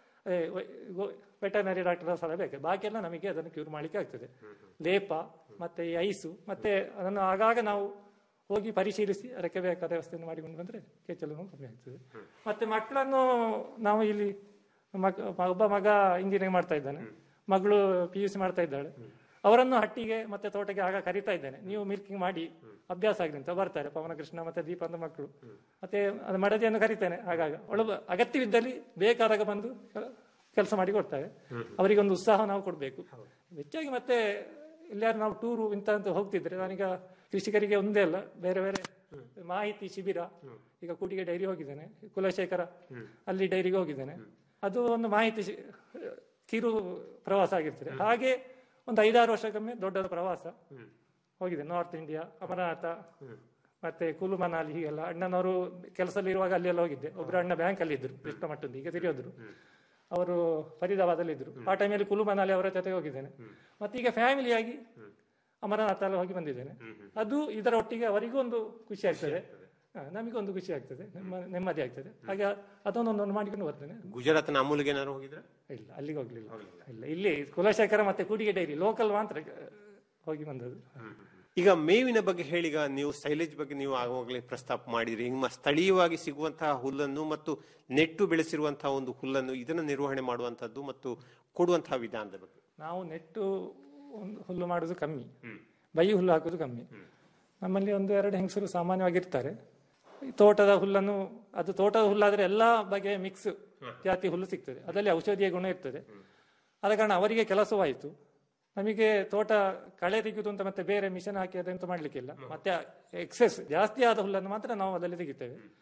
ವೆಟರ್ನರಿ ಡಾಕ್ಟರ್ ಸಲಹೆ ಬೇಕು ಬಾಕಿ ಎಲ್ಲ ನಮಗೆ ಅದನ್ನು ಕ್ಯೂರ್ ಮಾಡಲಿಕ್ಕೆ ಆಗ್ತದೆ ಲೇಪ ಮತ್ತೆ ಈ ಐಸು ಮತ್ತೆ ಅದನ್ನು ಆಗಾಗ ನಾವು ಹೋಗಿ ಪರಿಶೀಲಿಸಿ ಅದಕ್ಕೆ ಬೇಕಾದ ವ್ಯವಸ್ಥೆಯನ್ನು ಮಾಡಿಕೊಂಡು ಬಂದ್ರೆ ಕೆಚ್ಚಲು ನೋವು ಕಮ್ಮಿ ಆಗ್ತದೆ ಮತ್ತೆ ಮಕ್ಕಳನ್ನು ನಾವು ಇಲ್ಲಿ ಮಗ ಒಬ್ಬ ಮಗ ಇಂಜಿನಿಯರಿಂಗ್ ಮಾಡ್ತಾ ಇದ್ದಾನೆ ಮಗಳು ಪಿ ಯು ಸಿ ಮಾಡ್ತಾ ಇದ್ದಾಳೆ ಅವರನ್ನು ಹಟ್ಟಿಗೆ ಮತ್ತೆ ತೋಟಕ್ಕೆ ಆಗ ಕರಿತಾ ಇದ್ದೇನೆ ನೀವು ಮಿಲ್ಕಿಂಗ್ ಮಾಡಿ ಅಭ್ಯಾಸ ಆಗಲಿ ಅಂತ ಬರ್ತಾರೆ ಪವನ ಕೃಷ್ಣ ಮತ್ತೆ ದೀಪ ಅಂತ ಮಕ್ಕಳು ಮತ್ತೆ ಅದು ಮಡದಿಯನ್ನು ಕರಿತೇನೆ ಆಗಾಗ ಒಳ ಅಗತ್ಯವಿದ್ದಲ್ಲಿ ಬೇಕಾದಾಗ ಬಂದು ಕೆಲಸ ಮಾಡಿ ಕೊಡ್ತಾರೆ ಅವರಿಗೆ ಒಂದು ಉತ್ಸಾಹ ನಾವು ಕೊಡಬೇಕು ಹೆಚ್ಚಾಗಿ ಮತ್ತೆ ಎಲ್ಲಾರು ನಾವು ಟೂರು ಇಂತ ಅಂತ ಹೋಗ್ತಿದ್ರೆ ನಾನೀಗ ಕೃಷಿಕರಿಗೆ ಒಂದೇ ಅಲ್ಲ ಬೇರೆ ಬೇರೆ ಮಾಹಿತಿ ಶಿಬಿರ ಈಗ ಕೂಟಿಗೆ ಡೈರಿ ಹೋಗಿದ್ದೇನೆ ಕುಲಶೇಖರ ಅಲ್ಲಿ ಡೈರಿಗೆ ಹೋಗಿದ್ದೇನೆ ಅದು ಒಂದು ಮಾಹಿತಿ ಶಿ- ಕಿರು ಪ್ರವಾಸ ಆಗಿರ್ತದೆ ಹಾಗೆ ಒಂದು ಐದಾರು ವರ್ಷಕ್ಕೊಮ್ಮೆ ದೊಡ್ಡದ ಪ್ರವಾಸ ಹೋಗಿದೆ ನಾರ್ತ್ ಇಂಡಿಯಾ ಅಮರನಾಥ ಮತ್ತೆ ಕುಲು ಮನಾಲಿ ಹೀಗೆಲ್ಲ ಅಣ್ಣನವರು ಕೆಲಸದಲ್ಲಿ ಇರುವಾಗ ಅಲ್ಲೆಲ್ಲ ಹೋಗಿದ್ದೆ ಒಬ್ರು ಅಣ್ಣ ಬ್ಯಾಂಕ್ ಅಲ್ಲಿ ಇದ್ರು ಕೃಷ್ಣ ಮಟ್ಟದ್ದು ಈಗ ತಿರಿಯೋದ್ರು ಅವರು ಫರೀದಾಬಾದಲ್ಲಿ ಇದ್ರು ಆ ಟೈಮಲ್ಲಿ ಕುಲು ಮನಾಲಿ ಅವರ ಜೊತೆ ಹೋಗಿದ್ದೇನೆ ಮತ್ತೆ ಈಗ ಫ್ಯಾಮಿಲಿಯಾಗಿ ಅಮರನಾಥ ಎಲ್ಲ ಹೋಗಿ ಬಂದಿದ್ದೇನೆ ಅದು ಇದರ ಒಟ್ಟಿಗೆ ಅವರಿಗೂ ಒಂದು ಖುಷಿ ಆಗ್ತದೆ ಹಾ, ನಮಗೊಂದು ಖುಷಿ ಆಗ್ತದೆ ನೆಮ್ಮ- ನೆಮ್ಮದಿ ಆಗ್ತದೆ ಹಾಗೆ ಅದನ್ನೊಂದೊಂದು ಮಾಡಿಕೊಂಡು ಬರ್ತೇನೆ ಗುಜರಾತ್ನ ಅಮೂಲ್ಗೆ ಏನಾದ್ರು ಹೋಗಿದ್ರೆ ಇಲ್ಲ ಅಲ್ಲಿಗೆ ಹೋಗ್ಲಿಲ್ಲ ಇಲ್ಲ ಇಲ್ಲಿ ಕುಲಶೇಖರ ಮತ್ತೆ ಕೂಡಿಗೆ ಡೈರಿ ಲೋಕಲ್ ಮಾತ್ರ ಆ, ಹೋಗಿ ಬಂದದ್ದು ಈಗ ಮೇವಿನ ಬಗ್ಗೆ ಹೇಳಿಗ ನೀವು ಸೈಲೇಜ್ ಬಗ್ಗೆ ನೀವು ಆವಾಗಲೇ ಪ್ರಸ್ತಾಪ ಮಾಡಿದ್ರಿ ನಿಮ್ಮ ಸ್ಥಳೀಯವಾಗಿ ಸಿಗುವಂತಹ ಹುಲ್ಲನ್ನು ಮತ್ತು ನೆಟ್ಟು ಬೆಳೆಸಿರುವಂತಹ ಒಂದು ಹುಲ್ಲನ್ನು ಇದನ್ನು ನಿರ್ವಹಣೆ ಮಾಡುವಂತದ್ದು ಮತ್ತು ಕೊಡುವಂತಹ ವಿಧಾನದ ಬಗ್ಗೆ ನಾವು ನೆಟ್ಟು ಒಂದು ಹುಲ್ಲು ಮಾಡೋದು ಕಮ್ಮಿ ಬೈ ಹುಲ್ಲು ಹಾಕೋದು ಕಮ್ಮಿ ನಮ್ಮಲ್ಲಿ ಒಂದು ಎರಡು ಹೆಂಗಸರು ಸಾಮಾನ್ಯವಾಗಿರ್ತಾರೆ ಈ ತೋಟದ ಹುಲ್ಲನ್ನು ಅದು ತೋಟದ ಹುಲ್ಲಾದ್ರೆ ಎಲ್ಲಾ ಬಗೆಯ ಮಿಕ್ಸ್ ಜಾತಿ ಹುಲ್ಲು ಸಿಗ್ತದೆ ಅದರಲ್ಲಿ ಔಷಧೀಯ ಗುಣ ಇರ್ತದೆ ಆದ ಕಾರಣ ಅವರಿಗೆ ಕೆಲಸವಾಯಿತು ನಮಗೆ ತೋಟ ಕಳೆ ತೆಗೆಯುವುದು ಅಂತ ಮತ್ತೆ ಬೇರೆ ಮಿಷನ್ ಹಾಕಿ ಅದೆಂತ ಮಾಡ್ಲಿಕ್ಕಿಲ್ಲ ಮತ್ತೆ ಎಕ್ಸೆಸ್ ಜಾಸ್ತಿ ಆದ ಹುಲ್ಲನ್ನು ಮಾತ್ರ ನಾವು ಅದರಲ್ಲಿ ತೆಗಿತೇವೆ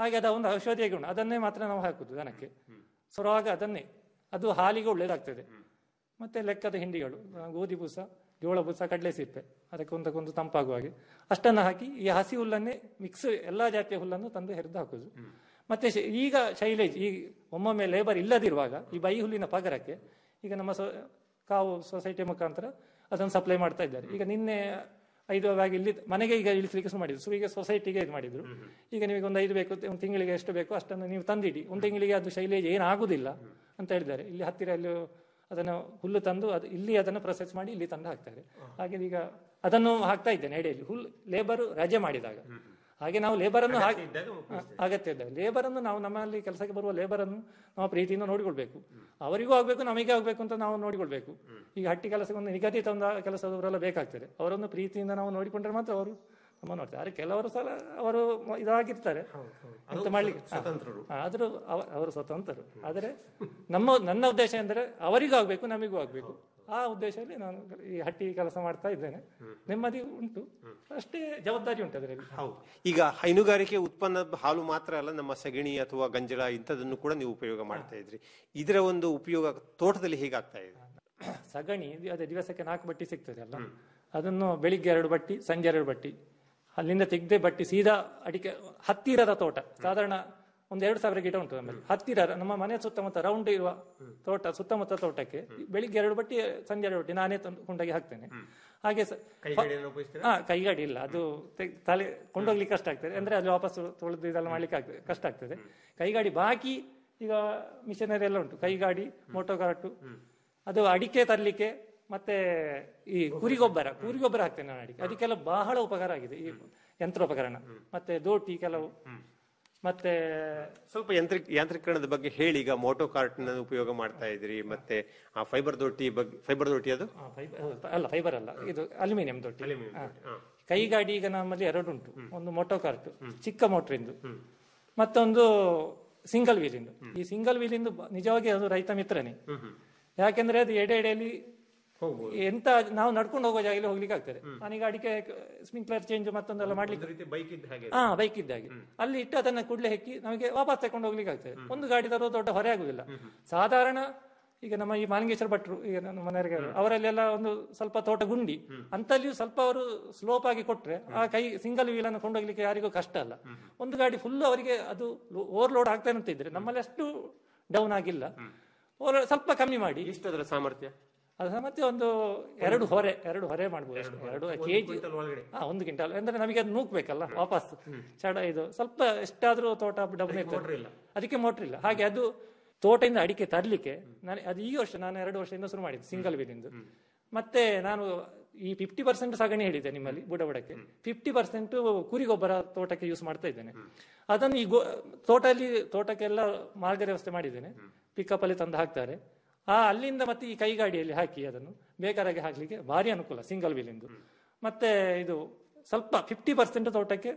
ಹಾಗೆ ಅದ ಒಂದು ಔಷಧಿಯ ಗುಣ ಅದನ್ನೇ ಮಾತ್ರ ನಾವು ಹಾಕುದು ದನಕ್ಕೆ ಸುರುವಾಗ ಅದನ್ನೇ ಅದು ಹಾಲಿಗೆ ಒಳ್ಳೇದಾಗ್ತದೆ ಮತ್ತೆ ಲೆಕ್ಕದ ಹಿಂಡಿಗಳು ಆ, ಗೋಧಿ ಬೂಸ ಜೋಳ ಬೂಸ ಕಡಲೆ ಸಿಪ್ಪೆ ಅದಕ್ಕೆ ಒಂದಕ್ಕೊಂದು ತಂಪಾಗುವ ಹಾಗೆ ಅಷ್ಟನ್ನು ಹಾಕಿ ಈ ಹಸಿ ಹುಲ್ಲನ್ನೇ ಮಿಕ್ಸ್ ಎಲ್ಲಾ ಜಾತಿಯ ಹುಲ್ಲನ್ನು ತಂದು ಹೆರಿದು ಹಾಕುದು ಮತ್ತೆ ಶೆ- ಈಗ ಶೈಲೇಜ್ ಈ ಒಮ್ಮೊಮ್ಮೆ ಲೇಬರ್ ಇಲ್ಲದಿರುವಾಗ ಈ ಬೈ ಹುಲ್ಲಿನ ಪಗರಕ್ಕೆ ಈಗ ನಮ್ಮ ಸೊ ಕಾವು ಸೊಸೈಟಿ ಮುಖಾಂತರ ಅದನ್ನು ಸಪ್ಲೈ ಮಾಡ್ತಾ ಇದ್ದಾರೆ ಈಗ ನಿನ್ನೆ ಐದು ಬ್ಯಾಗ್ ಇಲ್ಲಿ ಮನೆಗೆ ಈಗ ಇಳಿಸ್ಲಿಕ್ಕೆ ಶುರು ಮಾಡಿದ್ರು ಸೊ ಈಗ ಸೊಸೈಟಿಗೆ ಇದು ಮಾಡಿದ್ರು ಈಗ ನಿಮಗೆ ಒಂದು ಐದು ಬೇಕು ಒಂದು ತಿಂಗಳಿಗೆ ಎಷ್ಟು ಬೇಕು ಅಷ್ಟನ್ನು ನೀವು ತಂದಿಡಿ ಒಂದು ತಿಂಗಳಿಗೆ ಅದು ಶೈಲೇಜ್ ಏನಾಗುದಿಲ್ಲ ಅಂತ ಹೇಳಿದ್ದಾರೆ ಇಲ್ಲಿ ಹತ್ತಿರ ಅಲ್ಲಿ ಅದನ್ನು ಹುಲ್ಲು ತಂದು ಅದು ಇಲ್ಲಿ ಅದನ್ನು ಪ್ರೊಸೆಸ್ ಮಾಡಿ ಇಲ್ಲಿ ತಂದು ಹಾಕ್ತಾರೆ ಹಾಗೆ ಈಗ ಅದನ್ನು ಹಾಕ್ತಾ ಇದ್ದೇನೆ ಎಡೆಯಲ್ಲಿ ಹುಲ್ಲು ಲೇಬರ್ ರಜೆ ಮಾಡಿದಾಗ ಹಾಗೆ ನಾವು ಲೇಬರ್ ಅನ್ನು ಹಾಗೆ ಹ, ಅಗತ್ಯ ಇದ್ದಾಗ ಲೇಬರ್ ಅನ್ನು ನಾವು ನಮ್ಮಲ್ಲಿ ಕೆಲಸಕ್ಕೆ ಬರುವ ಲೇಬರ್ ಅನ್ನು ನಾವು ಪ್ರೀತಿಯಿಂದ ನೋಡಿಕೊಳ್ಬೇಕು ಅವರಿಗೂ ಆಗ್ಬೇಕು ನಮಗೆ ಆಗ್ಬೇಕು ಅಂತ ನಾವು ನೋಡಿಕೊಳ್ಬೇಕು ಈಗ ಹಟ್ಟಿ ಕೆಲಸಕ್ಕೆ ಒಂದು ನಿಗದಿತ ಒಂದು ಕೆಲಸದವರೆಲ್ಲ ಬೇಕಾಗ್ತದೆ ಅವರನ್ನು ಪ್ರೀತಿಯಿಂದ ನಾವು ನೋಡಿಕೊಂಡ್ರೆ ಮಾತ್ರ ಅವರು ನಮ್ಮ ನೋಡ್ತಾರೆ ಆದರೆ ಕೆಲವರು ಸಲ ಅವರು ಮ- ಇದಾಗಿರ್ತಾರೆ ಅಂತ ಮಾಡ್ಲಿಕ್ಕೆ ಹಾ, ಆದ್ರೂ ಅವ- ಅವರು ಸ್ವತಂತ್ರರು ಆದರೆ ನಮ್ಮ ನನ್ನ ಉದ್ದೇಶ ಎಂದರೆ ಅವರಿಗೂ ಆಗ್ಬೇಕು ನಮಗೂ ಆಗ್ಬೇಕು ಆ ಉದ್ದೇಶದಲ್ಲಿ ನಾನು ಈ ಹಟ್ಟಿ ಕೆಲಸ ಮಾಡ್ತಾ ಇದ್ದೇನೆ ನೆಮ್ಮದಿ ಉಂಟು ಅಷ್ಟೇ ಜವಾಬ್ದಾರಿ ಉಂಟು ಅದರಲ್ಲಿ ಹೌದು ಈಗ ಹೈನುಗಾರಿಕೆ ಉತ್ಪನ್ನದ ಹಾಲು ಮಾತ್ರ ಅಲ್ಲ ನಮ್ಮ ಸಗಣಿ ಅಥವಾ ಗಂಜಲ ಇಂಥದನ್ನು ಕೂಡ ನೀವು ಉಪಯೋಗ ಮಾಡ್ತಾ ಇದ್ರಿ ಇದರ ಒಂದು ಉಪಯೋಗ ತೋಟದಲ್ಲಿ ಹೇಗಾಗ್ತಾ ಇದೆ ಸಗಣಿ ಇದು ಅದೇ ದಿವಸಕ್ಕೆ ನಾಲ್ಕು ಬಟ್ಟಿ ಸಿಗ್ತದೆ ಅಲ್ಲ ಅದನ್ನು ಬೆಳಿಗ್ಗೆ ಎರಡು ಬಟ್ಟಿ ಸಂಜೆ ಎರಡು ಬಟ್ಟಿ ಅಲ್ಲಿಂದ ತೆಗ್ದೆ ಬಟ್ಟಿ ಸೀದಾ ಅಡಿಕೆ ಹತ್ತಿರದ ತೋಟ ಸಾಧಾರಣ ಒಂದು ಎರಡು ಸಾವಿರ ಗಿಡ ಉಂಟು ನಮ್ಮಲ್ಲಿ ಹತ್ತಿರ ನಮ್ಮ ಮನೆ ಸುತ್ತಮುತ್ತ ರೌಂಡ್ ಇರುವ ತೋಟ ಸುತ್ತಮುತ್ತ ತೋಟಕ್ಕೆ ಬೆಳಿಗ್ಗೆ ಎರಡು ಬಟ್ಟಿ ಸಂಜೆ ಎರಡು ಬಟ್ಟಿ ನಾನೇ ತಂದು ಕೊಂಡೋಗಿ ಹಾಕ್ತೇನೆ ಹಾಗೆ ಸ- ಹಾ ಕೈಗಾಡಿ ಇಲ್ಲ ಅದು ತೆಗ್- ತಲೆ ಕೊಂಡೋಗ್ಲಿಕ್ಕೆ ಕಷ್ಟ ಆಗ್ತದೆ ಅಂದ್ರೆ ಅಲ್ಲಿ ವಾಪಸ್ ತೊಳೆದು ಇದೆಲ್ಲ ಮಾಡ್ಲಿಕ್ಕೆ ಆಗ್ತದೆ ಕಷ್ಟ ಆಗ್ತದೆ ಕೈಗಾಡಿ ಬಾಕಿ ಈಗ ಮಿಷನರಿ ಎಲ್ಲ ಉಂಟು ಕೈಗಾಡಿ ಮೋಟೋ ಕಾರ್ಟು ಅದು ಅಡಿಕೆ ತರಲಿಕ್ಕೆ ಮತ್ತೆ ಈ ಕುರಿಗೊಬ್ಬರ ಕುರಿಗೊಬ್ಬರ ಹಾಕ್ತೇನೆ ನಾನು ಅಡಿಕೆ ಅದಕ್ಕೆಲ್ಲ ಬಹಳ ಉಪಕಾರ ಆಗಿದೆ ಈ ಯಂತ್ರೋಪಕರಣ ಮತ್ತೆ ದೋಟಿ ಕೆಲವು ಮತ್ತೆ ಸ್ವಲ್ಪ ಯಂತ್ರಿಕ ಯಾಂತ್ರೀಕರಣದ ಬಗ್ಗೆ ಹೇಳಿ ಈಗ ಮೋಟೋ ಕಾರ್ಟ್ ಉಪಯೋಗ ಮಾಡ್ತಾ ಇದ್ರಿ ಮತ್ತೆ ಆ ಫೈಬರ್ ದೊಟ್ಟಿ ಬಗ್ಗೆ ಫೈಬರ್ ದೊಟ್ಟಿ ಅದು ಆ, ಫೈಬರ್ ಹೌದು, ಅಲ್ಲ ಫೈಬರ್ ಅಲ್ಲ ಇದು ಅಲ್ಯೂಮಿನಿಯಂ ದೊಡ್ಡಿ ಹಾ. ಕೈಗಾಡಿ ಈಗ ನಮ್ಮಲ್ಲಿ ಎರಡು ಉಂಟು ಒಂದು ಮೋಟೋ ಕಾರ್ಟ್ ಚಿಕ್ಕ ಮೋಟರ್ ಇಂದು ಮತ್ತೊಂದು ಸಿಂಗಲ್ ವೀಲ್ ಇಂದು ಈ ಸಿಂಗಲ್ ವೀಲ್ ಇಂದು ಬ- ನಿಜವಾಗಿ ಅದು ರೈತ ಮಿತ್ರನೇ ಯಾಕೆಂದ್ರೆ ಅದು ಎಡೆ ಎಡೆಯಲ್ಲಿ ಎಂತ ನಾವು ನಡ್ಕೊಂಡು ಹೋಗೋ ಜಾಗದಲ್ಲಿ ಹೋಗ್ಲಿಕ್ಕೆ ಆಗ್ತದೆ ನಾನೀಗ ಅಡಿಕೆ ಸ್ಪ್ರಿಂಕ್ಲರ್ ಚೇಂಜ್ ಮತ್ತೊಂದೆಲ್ಲ ಮಾಡ್ಲಿಕ್ಕೆ ಹಾ ಬೈಕ್ ಇದ್ದಾಗೆ ಅಲ್ಲಿ ಇಟ್ಟು ಅದನ್ನ ಕೂಡಲೇ ಹೆಕ್ಕಿ ನಮಗೆ ವಾಪಸ್ ತಕೊಂಡು ಹೋಗ್ಲಿಕ್ಕೆ ಆಗ್ತದೆ ಒಂದು ಗಾಡಿ ತರೋದು ದೊಡ್ಡ ಹೊರೆ ಆಗುದಿಲ್ಲ ಸಾಧಾರಣ ಈಗ ನಮ್ಮ ಈ ಮಾಲಿಂಗೇಶ್ವರ ಭಟ್ರು ಈಗ ನನ್ನ ಮನೆಯವರಿಗೆ ಅವರಲ್ಲೆಲ್ಲ ಒಂದು ಸ್ವಲ್ಪ ತೋಟ ಗುಂಡಿ ಅಂತಲ್ಲಿಯೂ ಸ್ವಲ್ಪ ಅವರು ಸ್ಲೋಪ್ ಆಗಿ ಕೊಟ್ರೆ ಆ ಕೈ ಸಿಂಗಲ್ ವೀಲ್ ಅನ್ನು ಕೊಂಡೋಗ್ಲಿಕ್ಕೆ ಯಾರಿಗೂ ಕಷ್ಟ ಅಲ್ಲ ಒಂದು ಗಾಡಿ ಫುಲ್ ಅವರಿಗೆ ಅದು ಓವರ್ಲೋಡ್ ಆಗ್ತಾನೆ ಅಂತ ಇದ್ರೆ ನಮ್ಮಲ್ಲಿ ಅಷ್ಟು ಡೌನ್ ಆಗಿಲ್ಲ overload ಸ್ವಲ್ಪ ಕಮ್ಮಿ ಮಾಡಿ ಎಷ್ಟು ಅದರ ಸಾಮರ್ಥ್ಯ ಅದು ಮತ್ತೆ ಒಂದು ಎರಡು ಹೊರೆ ಎರಡು ಹೊರೆ ಮಾಡ್ಬೋದು ಅಷ್ಟೇ. ಎರಡು ಕೆಜಿ ಹಾ ಒಂದು ಕ್ವಿಂಟಲ್ ಅಂದ್ರೆ ನಮಗೆ ಅದು ನೂಕ್ಬೇಕಲ್ಲ ವಾಪಸ್ ಚಡ ಇದು ಸ್ವಲ್ಪ ಎಷ್ಟಾದ್ರೂ ತೋಟ ಡಬಲ್ ಇರ್ತದೆ ಅದಕ್ಕೆ ಮೋಟರ್ ಇಲ್ಲ ಹಾಗೆ ಅದು ತೋಟದಿಂದ ಅಡಿಕೆ ತರ್ಲಿಕ್ಕೆ ನಾನು ಅದು ಈ ವರ್ಷ ನಾನು ಎರಡು ವರ್ಷದಿಂದ ಶುರು ಮಾಡಿದ್ದು ಸಿಂಗಲ್ ವೀಲಿಂದು ಮತ್ತೆ ನಾನು ಈ ಫಿಫ್ಟಿ ಪರ್ಸೆಂಟ್ ಸಗಣಿ ಹೇಳಿದ್ದೆ ನಿಮ್ಮಲ್ಲಿ ಬುಡ ಬುಡಕ್ಕೆ ಫಿಫ್ಟಿ ಪರ್ಸೆಂಟ್ ಕುರಿ ಗೊಬ್ಬರ ತೋಟಕ್ಕೆ ಯೂಸ್ ಮಾಡ್ತಾ ಇದ್ದೇನೆ ಅದನ್ನು ಈ ಗೋ- ತೋಟದಲ್ಲಿ ತೋಟಕ್ಕೆಲ್ಲ ಮಾರ್ಗ ವ್ಯವಸ್ಥೆ ಮಾಡಿದ್ದೇನೆ ಪಿಕಪ್ ಅಲ್ಲಿ ತಂದು ಹಾಕ್ತಾರೆ ಆ ಅಲ್ಲಿಂದ ಮತ್ತೆ ಈ ಕೈಗಾಡಿಯಲ್ಲಿ ಹಾಕಿ ಅದನ್ನು ಬೇಕಾದಾಗೆ ಹಾಕ್ಲಿಕ್ಕೆ ಭಾರಿ ಅನುಕೂಲ ಸಿಂಗಲ್ ವೀಲಿಂದು ಮತ್ತೆ ಇದು ಸ್ವಲ್ಪ ಫಿಫ್ಟಿ ಪರ್ಸೆಂಟ್ ತೋಟಕ್ಕೆ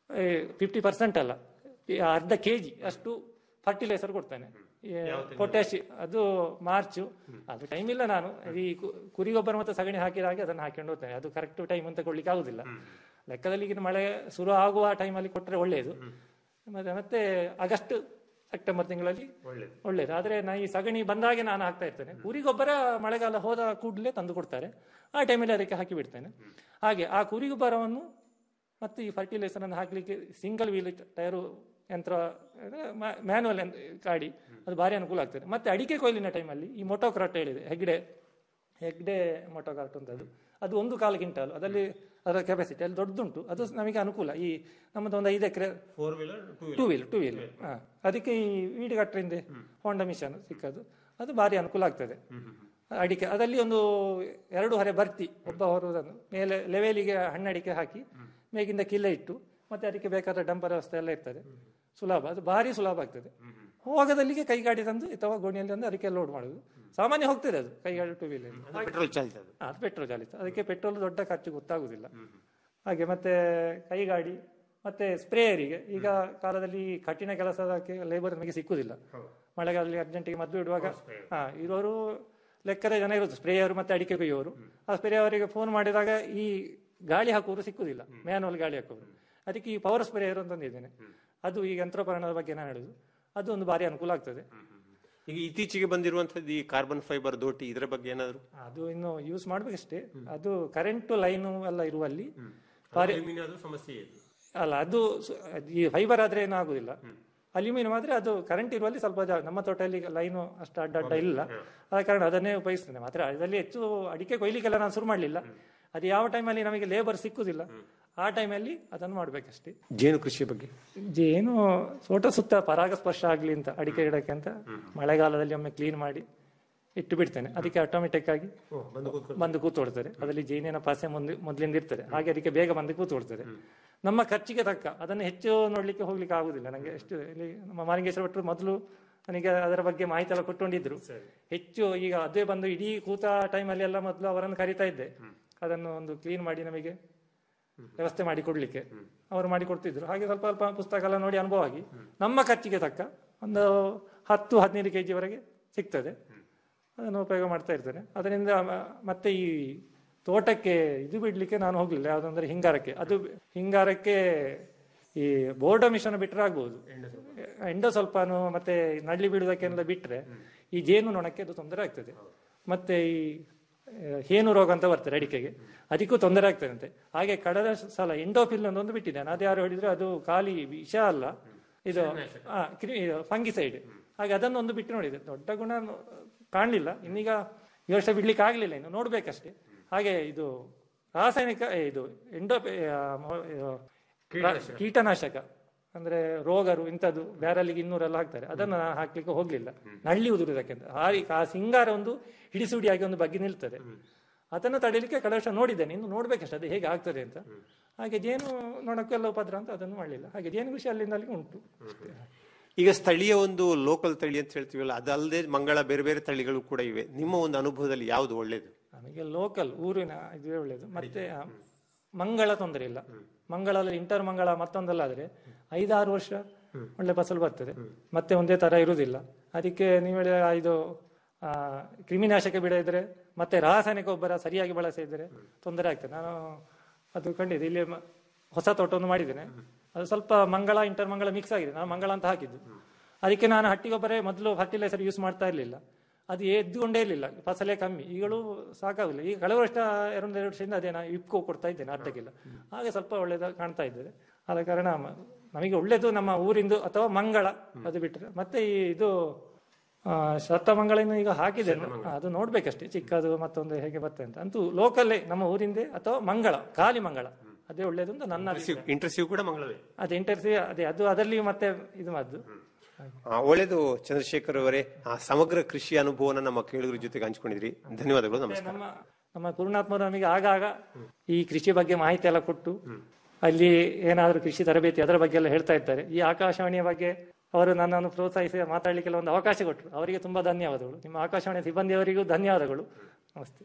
ಫಿಫ್ಟಿ ಪರ್ಸೆಂಟ್ ಅಲ್ಲ ಈ ಅರ್ಧ ಕೆಜಿ ಅಷ್ಟು ಫರ್ಟಿಲೈಸರ್ ಕೊಡ್ತೇನೆ ಪೊಟ್ಯಾಶಿ ಅದು ಮಾರ್ಚ್ ಅದು ಟೈಮ್ ಇಲ್ಲ ನಾನು ಈ ಕು- ಕುರಿ ಗೊಬ್ಬರ ಮತ್ತೆ ಸಗಣಿ ಹಾಕಿದ ಹಾಗೆ ಅದನ್ನು ಹಾಕೊಂಡು ಹೋಗ್ತೇನೆ ಅದು ಕರೆಕ್ಟ್ ಟೈಮ್ ಅಂತ ಕೊಡ್ಲಿಕ್ಕೆ ಆಗುದಿಲ್ಲ ಲೆಕ್ಕದಲ್ಲಿ ಈಗಿನ ಮಳೆ ಶುರು ಆಗುವ ಟೈಮಲ್ಲಿ ಕೊಟ್ಟರೆ ಒಳ್ಳೆಯದು ಮತ್ತೆ ಮತ್ತೆ ಆಗಸ್ಟ್ ಸೆಪ್ಟೆಂಬರ್ ತಿಂಗಳಲ್ಲಿ ಒಳ್ಳೇದು ಆದ್ರೆ ನಾ ಈ ಸಗಣಿ ಬಂದಾಗೆ ನಾನು ಹಾಕ್ತಾ ಇರ್ತೇನೆ ಕುರಿ ಗೊಬ್ಬರ ಮಳೆಗಾಲ ಹೋದ ಕೂಡಲೇ ತಂದು ಕೊಡ್ತಾರೆ ಆ ಟೈಮಲ್ಲಿ ಅದಕ್ಕೆ ಹಾಕಿ ಬಿಡ್ತೇನೆ ಹಾಗೆ ಆ ಕುರಿ ಗೊಬ್ಬರವನ್ನು ಮತ್ತೆ ಈ ಫರ್ಟಿಲೈಸರ್ ಅನ್ನು ಹಾಕ್ಲಿಕ್ಕೆ ಸಿಂಗಲ್ ವೀಲ್ ಟೈರು ಯಂತ್ರ ಮ್ಯಾನುವಲ್ ಗಾಡಿ ಅದು ಭಾರಿ ಅನುಕೂಲ ಆಗ್ತದೆ ಮತ್ತೆ ಅಡಿಕೆ ಕೊಯ್ಲಿನ ಟೈಮಲ್ಲಿ ಈ ಮೊಟೋಕ್ರಾಟ್ ಹೇಳಿದೆ ಹೆಗ್ಡೆ ಹೆಗ್ಡೆ ಮೊಟೋಕ್ರಾಟ್ ಅಂತ ಅದು ಅದು ಒಂದು ಕಾಲು ಕ್ವಿಂಟಲ್ ಅದರಲ್ಲಿ ಅದರ ಕೆಪಾಸಿಟಿ ಅಲ್ಲಿ ದೊಡ್ಡದುಂಟು ಅದು ನಮಗೆ ಅನುಕೂಲ ಈ ನಮ್ಮದು ಒಂದು ಐದು ಎಕರೆ four wheeler two wheel two wheel ಹಾ ಅದಕ್ಕೆ ಈ ವೀಡ್ ಕಟ್ರಿಂದ ಹೋಂಡ ಮಿಷನ್ ಸಿಕ್ಕದು ಅದು ಭಾರಿ ಅನುಕೂಲ ಆಗ್ತದೆ ಅಡಿಕೆ ಅದರಲ್ಲಿ ಒಂದು ಎರಡು ಹೊರೆ ಬರ್ತಿ ಒಬ್ಬ ಹೊರುವುದನ್ನು ಮೇಲೆ ಲೆವೆಲಿಗೆ ಹಣ್ಣಡಿಕೆ ಹಾಕಿ ಮೇಗಿಂದ ಕಿಲ್ಲೆ ಇಟ್ಟು ಮತ್ತೆ ಅದಕ್ಕೆ ಬೇಕಾದ ಡಂಪರ್ ವ್ಯವಸ್ಥೆ ಎಲ್ಲ ಇರ್ತದೆ ಸುಲಭ ಅದು ಭಾರಿ ಸುಲಭ ಆಗ್ತದೆ ಹೋಗದಲ್ಲಿಗೆ ಕೈಗಾಡಿ ತಂದು ಅಥವಾ ಗೋಣಿಯಲ್ಲಿ ತಂದು ಅದಕ್ಕೆ ಲೋಡ್ ಮಾಡುದು ಸಾಮಾನ್ಯ ಹೋಗ್ತದೆ ಅದು ಕೈಗಾಡಿ ಟೂ ವೀಲ್ ಪೆಟ್ರೋಲ್ ಚಾಲಿತ ಅದು ಅದು ಪೆಟ್ರೋಲ್ ಚಾಲಿತ ಅದಕ್ಕೆ ಪೆಟ್ರೋಲ್ ದೊಡ್ಡ ಖರ್ಚು ಗೊತ್ತಾಗುದಿಲ್ಲ ಹಾಗೆ ಮತ್ತೆ ಕೈಗಾಡಿ ಮತ್ತೆ ಸ್ಪ್ರೇಯರಿಗೆ ಈಗ ಕಾಲದಲ್ಲಿ ಕಠಿಣ ಕೆಲಸದಕ್ಕೆ ಲೇಬರ್ ನಮಗೆ ಸಿಕ್ಕುದಿಲ್ಲ ಮಳೆಗಾಲದಲ್ಲಿ ಅರ್ಜೆಂಟಿಗೆ ಮದುವೆ ಇಡುವಾಗ ಹಾ ಇರೋರು ಲೆಕ್ಕದ ಜನ ಇರೋದು ಸ್ಪ್ರೇಯರ್ ಮತ್ತೆ ಅಡಿಕೆ ಕೊಯ್ಯೋರು ಆ ಸ್ಪ್ರೇ ಅವರಿಗೆ ಫೋನ್ ಮಾಡಿದಾಗ ಈ ಗಾಳಿ ಹಾಕುವರು ಸಿಕ್ಕುದಿಲ್ಲ ಮ್ಯಾನುವಲ್ ಗಾಳಿ ಹಾಕುವರು ಅದಕ್ಕೆ ಈ ಪವರ್ ಸ್ಪ್ರೇಯರ್ ಅಂತ ತಂದಿದ್ದೇನೆ ಅದು ಈ ಯಂತ್ರೋಪಕರಣದ ಬಗ್ಗೆ ನಾನು ಹೇಳುದು ಅದು ಒಂದು ಭಾರಿ ಅನುಕೂಲ ಆಗ್ತದೆ ಈಗ ಇತ್ತೀಚೆಗೆ ಬಂದಿರುವಂತದ್ದು ಈ ಕಾರ್ಬನ್ ಫೈಬರ್ ದೋಟಿ ಇದರ ಬಗ್ಗೆ ಏನಾದ್ರು ಅದು ಇನ್ನು ಯೂಸ್ ಮಾಡ್ಬೇಕಷ್ಟೇ ಅದು ಕರೆಂಟ್ ಲೈನು ಎಲ್ಲ ಇರುವಲ್ಲಿ ಭಾರಿ ಸಮಸ್ಯೆ ಅಲ್ಲ ಅದು ಸು- ಈ ಫೈಬರ್ ಆದ್ರೆ ಏನು ಆಗುದಿಲ್ಲ ಅಲ್ಯೂಮಿನಿಯಂ ಆದ್ರೆ ಅದು ಕರೆಂಟ್ ಇರುವಲ್ಲಿ ಸ್ವಲ್ಪ ಜಾ- ನಮ್ಮ ತೋಟದಲ್ಲಿ ಲೈನು ಅಷ್ಟು ಅಡ್ಡ ಅಡ್ಡ ಇಲ್ಲ ಆದ ಕಾರಣ ಅದನ್ನೇ ಉಪಯೋಗಿಸ್ತೇನೆ ಮಾತ್ರ ಅದರಲ್ಲಿ ಹೆಚ್ಚು ಅಡಿಕೆ ಕೊಯ್ಲಿಕ್ಕೆಲ್ಲ ನಾನು ಶುರು ಮಾಡಲಿಲ್ಲ ಅದು ಯಾವ ಟೈಮಲ್ಲಿ ನಮಗೆ ಲೇಬರ್ ಸಿಕ್ಕುದಿಲ್ಲ ಆ ಟೈಮಲ್ಲಿ ಅದನ್ನು ಮಾಡ್ಬೇಕಷ್ಟೇ ಜೇನು ಕೃಷಿ ಬಗ್ಗೆ ಜೇನು ತೋಟ ಸುತ್ತ ಪರಾಗಸ್ಪರ್ಶ ಆಗ್ಲಿ ಅಂತ ಅಡಿಕೆ ಗಿಡಕ್ಕೆ ಅಂತ ಮಳೆಗಾಲದಲ್ಲಿ ಒಮ್ಮೆ ಕ್ಲೀನ್ ಮಾಡಿ ಇಟ್ಟು ಬಿಡ್ತೇನೆ ಅದಕ್ಕೆ ಆಟೋಮೆಟಿಕ್ ಆಗಿ ಬಂದು ಕೂತ್ಕೊಳ್ತಾರೆ ಅದರಲ್ಲಿ ಜೇನಿನ ಪಾಸೆ ಮುಂದೆ ಮೊದಲಿಂದ ಇರ್ತದೆ ಹಾಗೆ ಅದಕ್ಕೆ ಬೇಗ ಬಂದು ಕೂತ್ಕೊಳ್ತಾರೆ ನಮ್ಮ ಖರ್ಚಿಗೆ ತಕ್ಕ ಅದನ್ನು ಹೆಚ್ಚು ನೋಡ್ಲಿಕ್ಕೆ ಹೋಗ್ಲಿಕ್ಕೆ ಆಗುದಿಲ್ಲ ನನಗೆ ಎಷ್ಟು ಇಲ್ಲಿ ನಮ್ಮ ಮಾಲಿಂಗೇಶ್ವರ ಭಟ್ರು ಮೊದಲು ನನಗೆ ಅದರ ಬಗ್ಗೆ ಮಾಹಿತಿ ಎಲ್ಲ ಕೊಟ್ಟುಕೊಂಡಿದ್ರು ಹೆಚ್ಚು ಈಗ ಅದೇ ಬಂದು ಇಡೀ ಕೂತ ಟೈಮಲ್ಲಿ ಎಲ್ಲ ಮೊದಲು ಅವರನ್ನು ಕರಿತಾ ಇದ್ದೆ ಅದನ್ನು ಒಂದು ಕ್ಲೀನ್ ಮಾಡಿ ನಮಗೆ ವ್ಯವಸ್ಥೆ ಮಾಡಿ ಕೊಡ್ಲಿಕ್ಕೆ ಅವರು ಮಾಡಿ ಕೊಡ್ತಿದ್ರು ಹಾಗೆ ಸ್ವಲ್ಪ ಸ್ವಲ್ಪ ಪುಸ್ತಕ ಎಲ್ಲ ನೋಡಿ ಅನುಭವ ಆಗಿ ನಮ್ಮ ಖರ್ಚಿಗೆ ತಕ್ಕ ಒಂದು ಹತ್ತು ಹದಿನೈದು ಕೆಜಿ ವರೆಗೆ ಸಿಗ್ತದೆ ಅದನ್ನು ಉಪಯೋಗ ಮಾಡ್ತಾ ಇರ್ತೇನೆ ಅದರಿಂದ ಮ- ಮತ್ತೆ ಈ ತೋಟಕ್ಕೆ ಇದು ಬಿಡ್ಲಿಕ್ಕೆ ನಾನು ಹೋಗ್ಲಿಲ್ಲ ಯಾವ್ದಂದ್ರೆ ಹಿಂಗಾರಕ್ಕೆ ಅದು ಹಿಂಗಾರಕ್ಕೆ ಈ ಬೋರ್ಡ ಮಿಶ್ರಣ ಬಿಟ್ರೆ ಆಗ್ಬೋದು ಎಂಡೋ ಸ್ವಲ್ಪನು ಮತ್ತೆ ನಳ್ಳಿ ಬಿಡುವುದಕ್ಕೆಲ್ಲ ಬಿಟ್ರೆ ಈ ಜೇನು ನೊಣಕ್ಕೆ ಅದು ತೊಂದರೆ ಆಗ್ತದೆ ಮತ್ತೆ ಈ ಆ, ಹೇನು ರೋಗ ಅಂತ ಬರ್ತದೆ ಅಡಿಕೆಗೆ ಅದಕ್ಕೂ ತೊಂದರೆ ಆಗ್ತದಂತೆ ಹಾಗೆ ಕಳೆದ ಸಲ ಎಂಡೋಫಿಲ್ ಒಂದು ಬಿಟ್ಟಿದ್ದೇನೆ ಅದು ಯಾರು ಹೇಳಿದ್ರೆ ಅದು ಖಾಲಿ ವಿಷ ಅಲ್ಲ ಇದು ಫಂಗಿಸೈಡ್ ಹಾಗೆ ಅದನ್ನು ಒಂದು ಬಿಟ್ಟು ನೋಡಿದೆ ದೊಡ್ಡ ಗುಣ ನ- ಕಾಣಲಿಲ್ಲ ಇನ್ನೀಗ ಈ ವರ್ಷ ಬಿಡ್ಲಿಕ್ಕೆ ಆಗ್ಲಿಲ್ಲ ಇನ್ನು ನೋಡ್ಬೇಕಷ್ಟೇ ಹಾಗೆ ಇದು ರಾಸಾಯನಿಕ ಏ, ಇದು ಎಂಡೋ ಆ, ಮ- ಆ, ರಾ- ಕೀಟನಾಶಕ ಅಂದ್ರೆ ರೋಗರು ಇಂಥದ್ದು ಬ್ಯಾರಲ್ಲಿಗೆ ಇನ್ನೂರೆಲ್ಲ ಹಾಕ್ತಾರೆ ಅದನ್ನು ನಾನು ಹಾಕ್ಲಿಕ್ಕೆ ಹೋಗ್ಲಿಲ್ಲ ನಳ್ಳಿ ಉದುರುವುದಕ್ಕೆ ಅಂತ ಹಾರಿ ಆ ಸಿಂಗಾರ ಒಂದು ಹಿಡಿಸುಡಿಯಾಗಿ ಒಂದು ಬಗ್ಗೆ ನಿಲ್ತದೆ ಅದನ್ನು ತಡೆಯಲಿಕ್ಕೆ ಕಳೆದ ವರ್ಷ ನೋಡಿದ್ದೇನೆ ಇನ್ನು ನೋಡ್ಬೇಕಷ್ಟೇ ಅದು ಹೇಗೆ ಆಗ್ತದೆ ಅಂತ ಹಾಗೆ ಜೇನು ನೊಣಕ್ಕೆಲ್ಲ ಉಪದ್ರ ಅಂತ ಅದನ್ನು ಮಾಡಲಿಲ್ಲ ಹಾಗೆ ಜೇನು ಕೃಷಿ ಅಲ್ಲಿಂದ ಅಲ್ಲಿಗೆ ಉಂಟು ಈಗ ಸ್ಥಳೀಯ ಒಂದು ಲೋಕಲ್ ತಳಿ ಅಂತ ಹೇಳ್ತೀವಲ್ಲ ಅದಲ್ಲದೆ ಮಂಗಳ ಬೇರೆ ಬೇರೆ ತಳಿಗಳು ಕೂಡ ಇವೆ ನಿಮ್ಮ ಒಂದು ಅನುಭವದಲ್ಲಿ ಯಾವುದು ಒಳ್ಳೇದು ನಮಗೆ ಲೋಕಲ್ ಊರಿನ ಇದುವೇ ಒಳ್ಳೇದು ಮತ್ತೆ ಆ, ಮಂಗಳ ತೊಂದರೆ ಇಲ್ಲ ಮಂಗಳದಲ್ಲಿ ಇಂಟರ್ ಮಂಗಳ ಮತ್ತೊಂದಲ್ಲ ಆದ್ರೆ ಐದಾರು ವರ್ಷ ಒಳ್ಳೆ ಫಸಲು ಬರ್ತದೆ ಮತ್ತೆ ಒಂದೇ ತರ ಇರುವುದಿಲ್ಲ ಅದಕ್ಕೆ ನೀವು ಹೇಳಿದ ಇದು ಆ, ಕ್ರಿಮಿನಾಶಕ ಬಿಡದಿದ್ರೆ ಮತ್ತೆ ರಾಸಾಯನಿಕ ಗೊಬ್ಬರ ಸರಿಯಾಗಿ ಬಳಸಿದ್ರೆ ತೊಂದರೆ ಆಗ್ತದೆ ನಾನು ಅದು ಕಂಡಿದ್ದೆ ಇಲ್ಲಿ ಮ- ಹೊಸ ತೋಟವನ್ನು ಮಾಡಿದ್ದೇನೆ ಅದು ಸ್ವಲ್ಪ ಮಂಗಳ ಇಂಟರ್ ಮಂಗಳ ಮಿಕ್ಸ್ ಆಗಿದೆ ನಾನು ಮಂಗಳ ಅಂತ ಹಾಕಿದ್ದು ಅದಕ್ಕೆ ನಾನು ಹಟ್ಟಿ ಗೊಬ್ಬರ ಮೊದಲು ಫರ್ಟಿಲೈಸರ್ ಯೂಸ್ ಮಾಡ್ತಾ ಇರಲಿಲ್ಲ ಅದು ಎದ್ದುಕೊಂಡೇ ಇರಲಿಲ್ಲ ಫಸಲೇ ಕಮ್ಮಿ ಈಗಲೂ ಸಾಕಾಗಲಿಲ್ಲ ಈಗ ಕಳೆದ ವರ್ಷ ಎರಡು ಎರಡು ವರ್ಷದಿಂದ ಅದೇ ನಾನು ಇಪ್ಕೋ ಕೊಡ್ತಾ ಇದ್ದೇನೆ ಅರ್ಧ ಕಿಲೋ ಹಾಗೆ ಸ್ವಲ್ಪ ಒಳ್ಳೇದಾಗಿ ಕಾಣ್ತಾ ಇದ್ದೇನೆ ಆದ ಕಾರಣ ಮ- ನಮಗೆ ಒಳ್ಳೇದು ನಮ್ಮ ಊರಿಂದು ಅಥವಾ ಮಂಗಳ ಅದು ಬಿಟ್ಟರೆ ಮತ್ತೆ ಈ ಇದು ಆ, ಶತಮಂಗಳಿನ ಈಗ ಹಾಕಿದ್ದೇನೆ ಅದು ನೋಡ್ಬೇಕಷ್ಟೇ ಚಿಕ್ಕದು ಮತ್ತೊಂದು ಹೇಗೆ ಬರ್ತದೆ ಅಂತ ಅಂತೂ ಲೋಕಲ್ಲೇ ನಮ್ಮ ಊರಿಂದೇ ಅಥವಾ ಮಂಗಳ ಖಾಲಿ ಮಂಗಳ ಅದೇ ಒಳ್ಳೇದು ಅಂತ ನನ್ನ ಅಭಿಪ್ರಾಯ. ಇಂಟರ್ಸ್ಯೂ ಕೂಡ ಮಂಗಳವೇ ಅದೇ ಇಂಟರ್ಸಿ ಅದೇ ಅದು ಅದರಲ್ಲಿ ಮತ್ತೆ ಇದು ಮದ್ದು ಆ, ಒಳ್ಳೆಯದು ಚಂದ್ರಶೇಖರ್ ಅವರೇ ಆ ಸಮಗ್ರ ಕೃಷಿ ಅನುಭವನ ನಮ್ಮ ಕೇಳುಗರ ಜೊತೆಗೆ ಹಂಚಿಕೊಂಡಿದ್ರಿ ಧನ್ಯವಾದಗಳು ನಮಸ್ಕಾರ ನಮ್ಮ ನಮ್ಮ ಗುರುನಾಥ್ಮರು ನಮಗೆ ಆಗಾಗ ಈ ಕೃಷಿ ಬಗ್ಗೆ ಮಾಹಿತಿ ಎಲ್ಲ ಕೊಟ್ಟು ಅಲ್ಲಿ ಏನಾದರೂ ಕೃಷಿ ತರಬೇತಿ ಅದರ ಬಗ್ಗೆ ಎಲ್ಲ ಹೇಳ್ತಾ ಇದ್ದಾರೆ ಈ ಆಕಾಶವಾಣಿಯ ಬಗ್ಗೆ ಅವರು ನನ್ನನ್ನು ಪ್ರೋತ್ಸಾಹಿಸಿ ಮಾತಾಡ್ಲಿಕ್ಕೆಲ್ಲ ಒಂದು ಅವಕಾಶ ಕೊಟ್ಟರು ಅವರಿಗೆ ತುಂಬಾ ಧನ್ಯವಾದಗಳು ನಿಮ್ಮ ಆಕಾಶವಾಣಿ ಸಿಬ್ಬಂದಿಯವರಿಗೂ ಧನ್ಯವಾದಗಳು ನಮಸ್ತೆ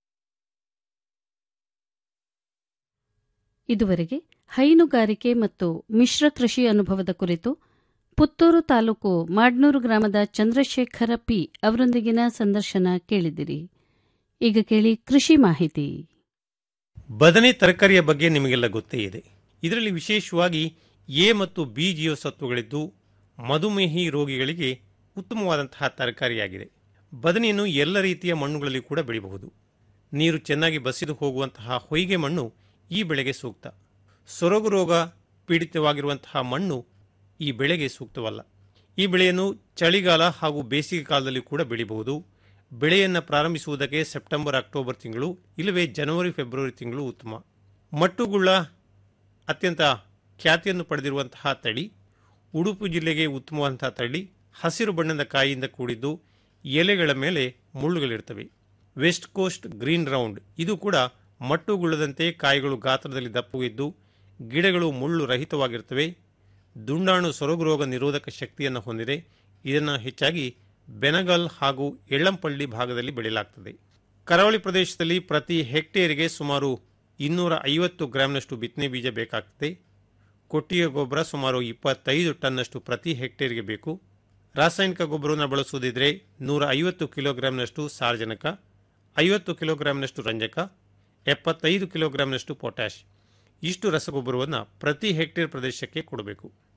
ಇದುವರೆಗೆ ಹೈನುಗಾರಿಕೆ ಮತ್ತು ಮಿಶ್ರ ಕೃಷಿ ಅನುಭವದ ಕುರಿತು ಪುತ್ತೂರು ತಾಲೂಕು ಮಾಡ್ನೂರು ಗ್ರಾಮದ ಚಂದ್ರಶೇಖರ ಪಿ ಅವರೊಂದಿಗಿನ ಸಂದರ್ಶನ ಕೇಳಿದಿರಿ ಈಗ ಕೇಳಿ ಕೃಷಿ ಮಾಹಿತಿ ಬದನೆ ತರಕಾರಿಯ ಬಗ್ಗೆ ನಿಮಗೆಲ್ಲ ಗೊತ್ತೇ ಇದೆ ಇದರಲ್ಲಿ ವಿಶೇಷವಾಗಿ ಎ ಮತ್ತು ಬಿ ಜೀವಸತ್ವಗಳಿದ್ದು ಮಧುಮೇಹಿ ರೋಗಿಗಳಿಗೆ ಉತ್ತಮವಾದಂತಹ ತರಕಾರಿಯಾಗಿದೆ ಬದನೆಯನ್ನು ಎಲ್ಲ ರೀತಿಯ ಮಣ್ಣುಗಳಲ್ಲಿ ಕೂಡ ಬೆಳೆಯಬಹುದು ನೀರು ಚೆನ್ನಾಗಿ ಬಸಿದು ಹೋಗುವಂತಹ ಹೊಯ್ಗೆ ಮಣ್ಣು ಈ ಬೆಳೆಗೆ ಸೂಕ್ತ ಸೊರಗು ರೋಗ ಪೀಡಿತವಾಗಿರುವಂತಹ ಮಣ್ಣು ಈ ಬೆಳೆಗೆ ಸೂಕ್ತವಲ್ಲ ಈ ಬೆಳೆಯನ್ನು ಚಳಿಗಾಲ ಹಾಗೂ ಬೇಸಿಗೆ ಕಾಲದಲ್ಲಿ ಕೂಡ ಬೆಳೆಯಬಹುದು ಬೆಳೆಯನ್ನು ಪ್ರಾರಂಭಿಸುವುದಕ್ಕೆ ಸೆಪ್ಟೆಂಬರ್ ಅಕ್ಟೋಬರ್ ತಿಂಗಳು ಇಲ್ಲವೇ ಜನವರಿ ಫೆಬ್ರವರಿ ತಿಂಗಳು ಉತ್ತಮ ಮಟ್ಟುಗುಳ್ಳ ಅತ್ಯಂತ ಖ್ಯಾತಿಯನ್ನು ಪಡೆದಿರುವಂತಹ ತಳಿ ಉಡುಪು ಜಿಲ್ಲೆಗೆ ಉತ್ತಮವಾದಂತಹ ತಳಿ ಹಸಿರು ಬಣ್ಣದ ಕಾಯಿಯಿಂದ ಕೂಡಿದ್ದು ಎಲೆಗಳ ಮೇಲೆ ಮುಳ್ಳುಗಳಿರ್ತವೆ ವೆಸ್ಟ್ ಕೋಸ್ಟ್ ಗ್ರೀನ್ ರೌಂಡ್ ಇದು ಕೂಡ ಮಟ್ಟುಗುಳ್ಳದಂತೆ ಕಾಯಿಗಳು ಗಾತ್ರದಲ್ಲಿ ದಪ್ಪವಿದ್ದು ಗಿಡಗಳು ಮುಳ್ಳು ರಹಿತವಾಗಿರ್ತವೆ ದುಂಡಾಣು ಸೊರಗು ರೋಗ ನಿರೋಧಕ ಶಕ್ತಿಯನ್ನು ಹೊಂದಿದೆ ಇದನ್ನು ಹೆಚ್ಚಾಗಿ ಬೆನಗಲ್ ಹಾಗೂ ಎಳ್ಳಂಪಳ್ಳಿ ಭಾಗದಲ್ಲಿ ಬೆಳೆಯಲಾಗ್ತದೆ ಕರಾವಳಿ ಪ್ರದೇಶದಲ್ಲಿ ಪ್ರತಿ ಹೆಕ್ಟೇರಿಗೆ ಸುಮಾರು ಇನ್ನೂರ ಐವತ್ತು ಗ್ರಾಂನಷ್ಟು ಬಿತ್ತನೆ ಬೀಜ ಬೇಕಾಗ್ತದೆ ಕೊಟ್ಟಿಗೆ ಗೊಬ್ಬರ ಸುಮಾರು ಇಪ್ಪತ್ತೈದು ಟನ್ನಷ್ಟು ಪ್ರತಿ ಹೆಕ್ಟೇರ್ಗೆ ಬೇಕು ರಾಸಾಯನಿಕ ಗೊಬ್ಬರವನ್ನು ಬಳಸುವುದಿದ್ರೆ ನೂರ ಐವತ್ತು ಕಿಲೋಗ್ರಾಂನಷ್ಟು ಸಾರಜನಕ ಐವತ್ತು ಕಿಲೋಗ್ರಾಂನಷ್ಟು ರಂಜಕ ಎಪ್ಪತ್ತೈದು ಕಿಲೋಗ್ರಾಂನಷ್ಟು ಪೊಟ್ಯಾಷ್ ಇಷ್ಟು ರಸಗೊಬ್ಬರವನ್ನು ಪ್ರತಿ ಹೆಕ್ಟೇರ್ ಪ್ರದೇಶಕ್ಕೆ ಕೊಡಬೇಕು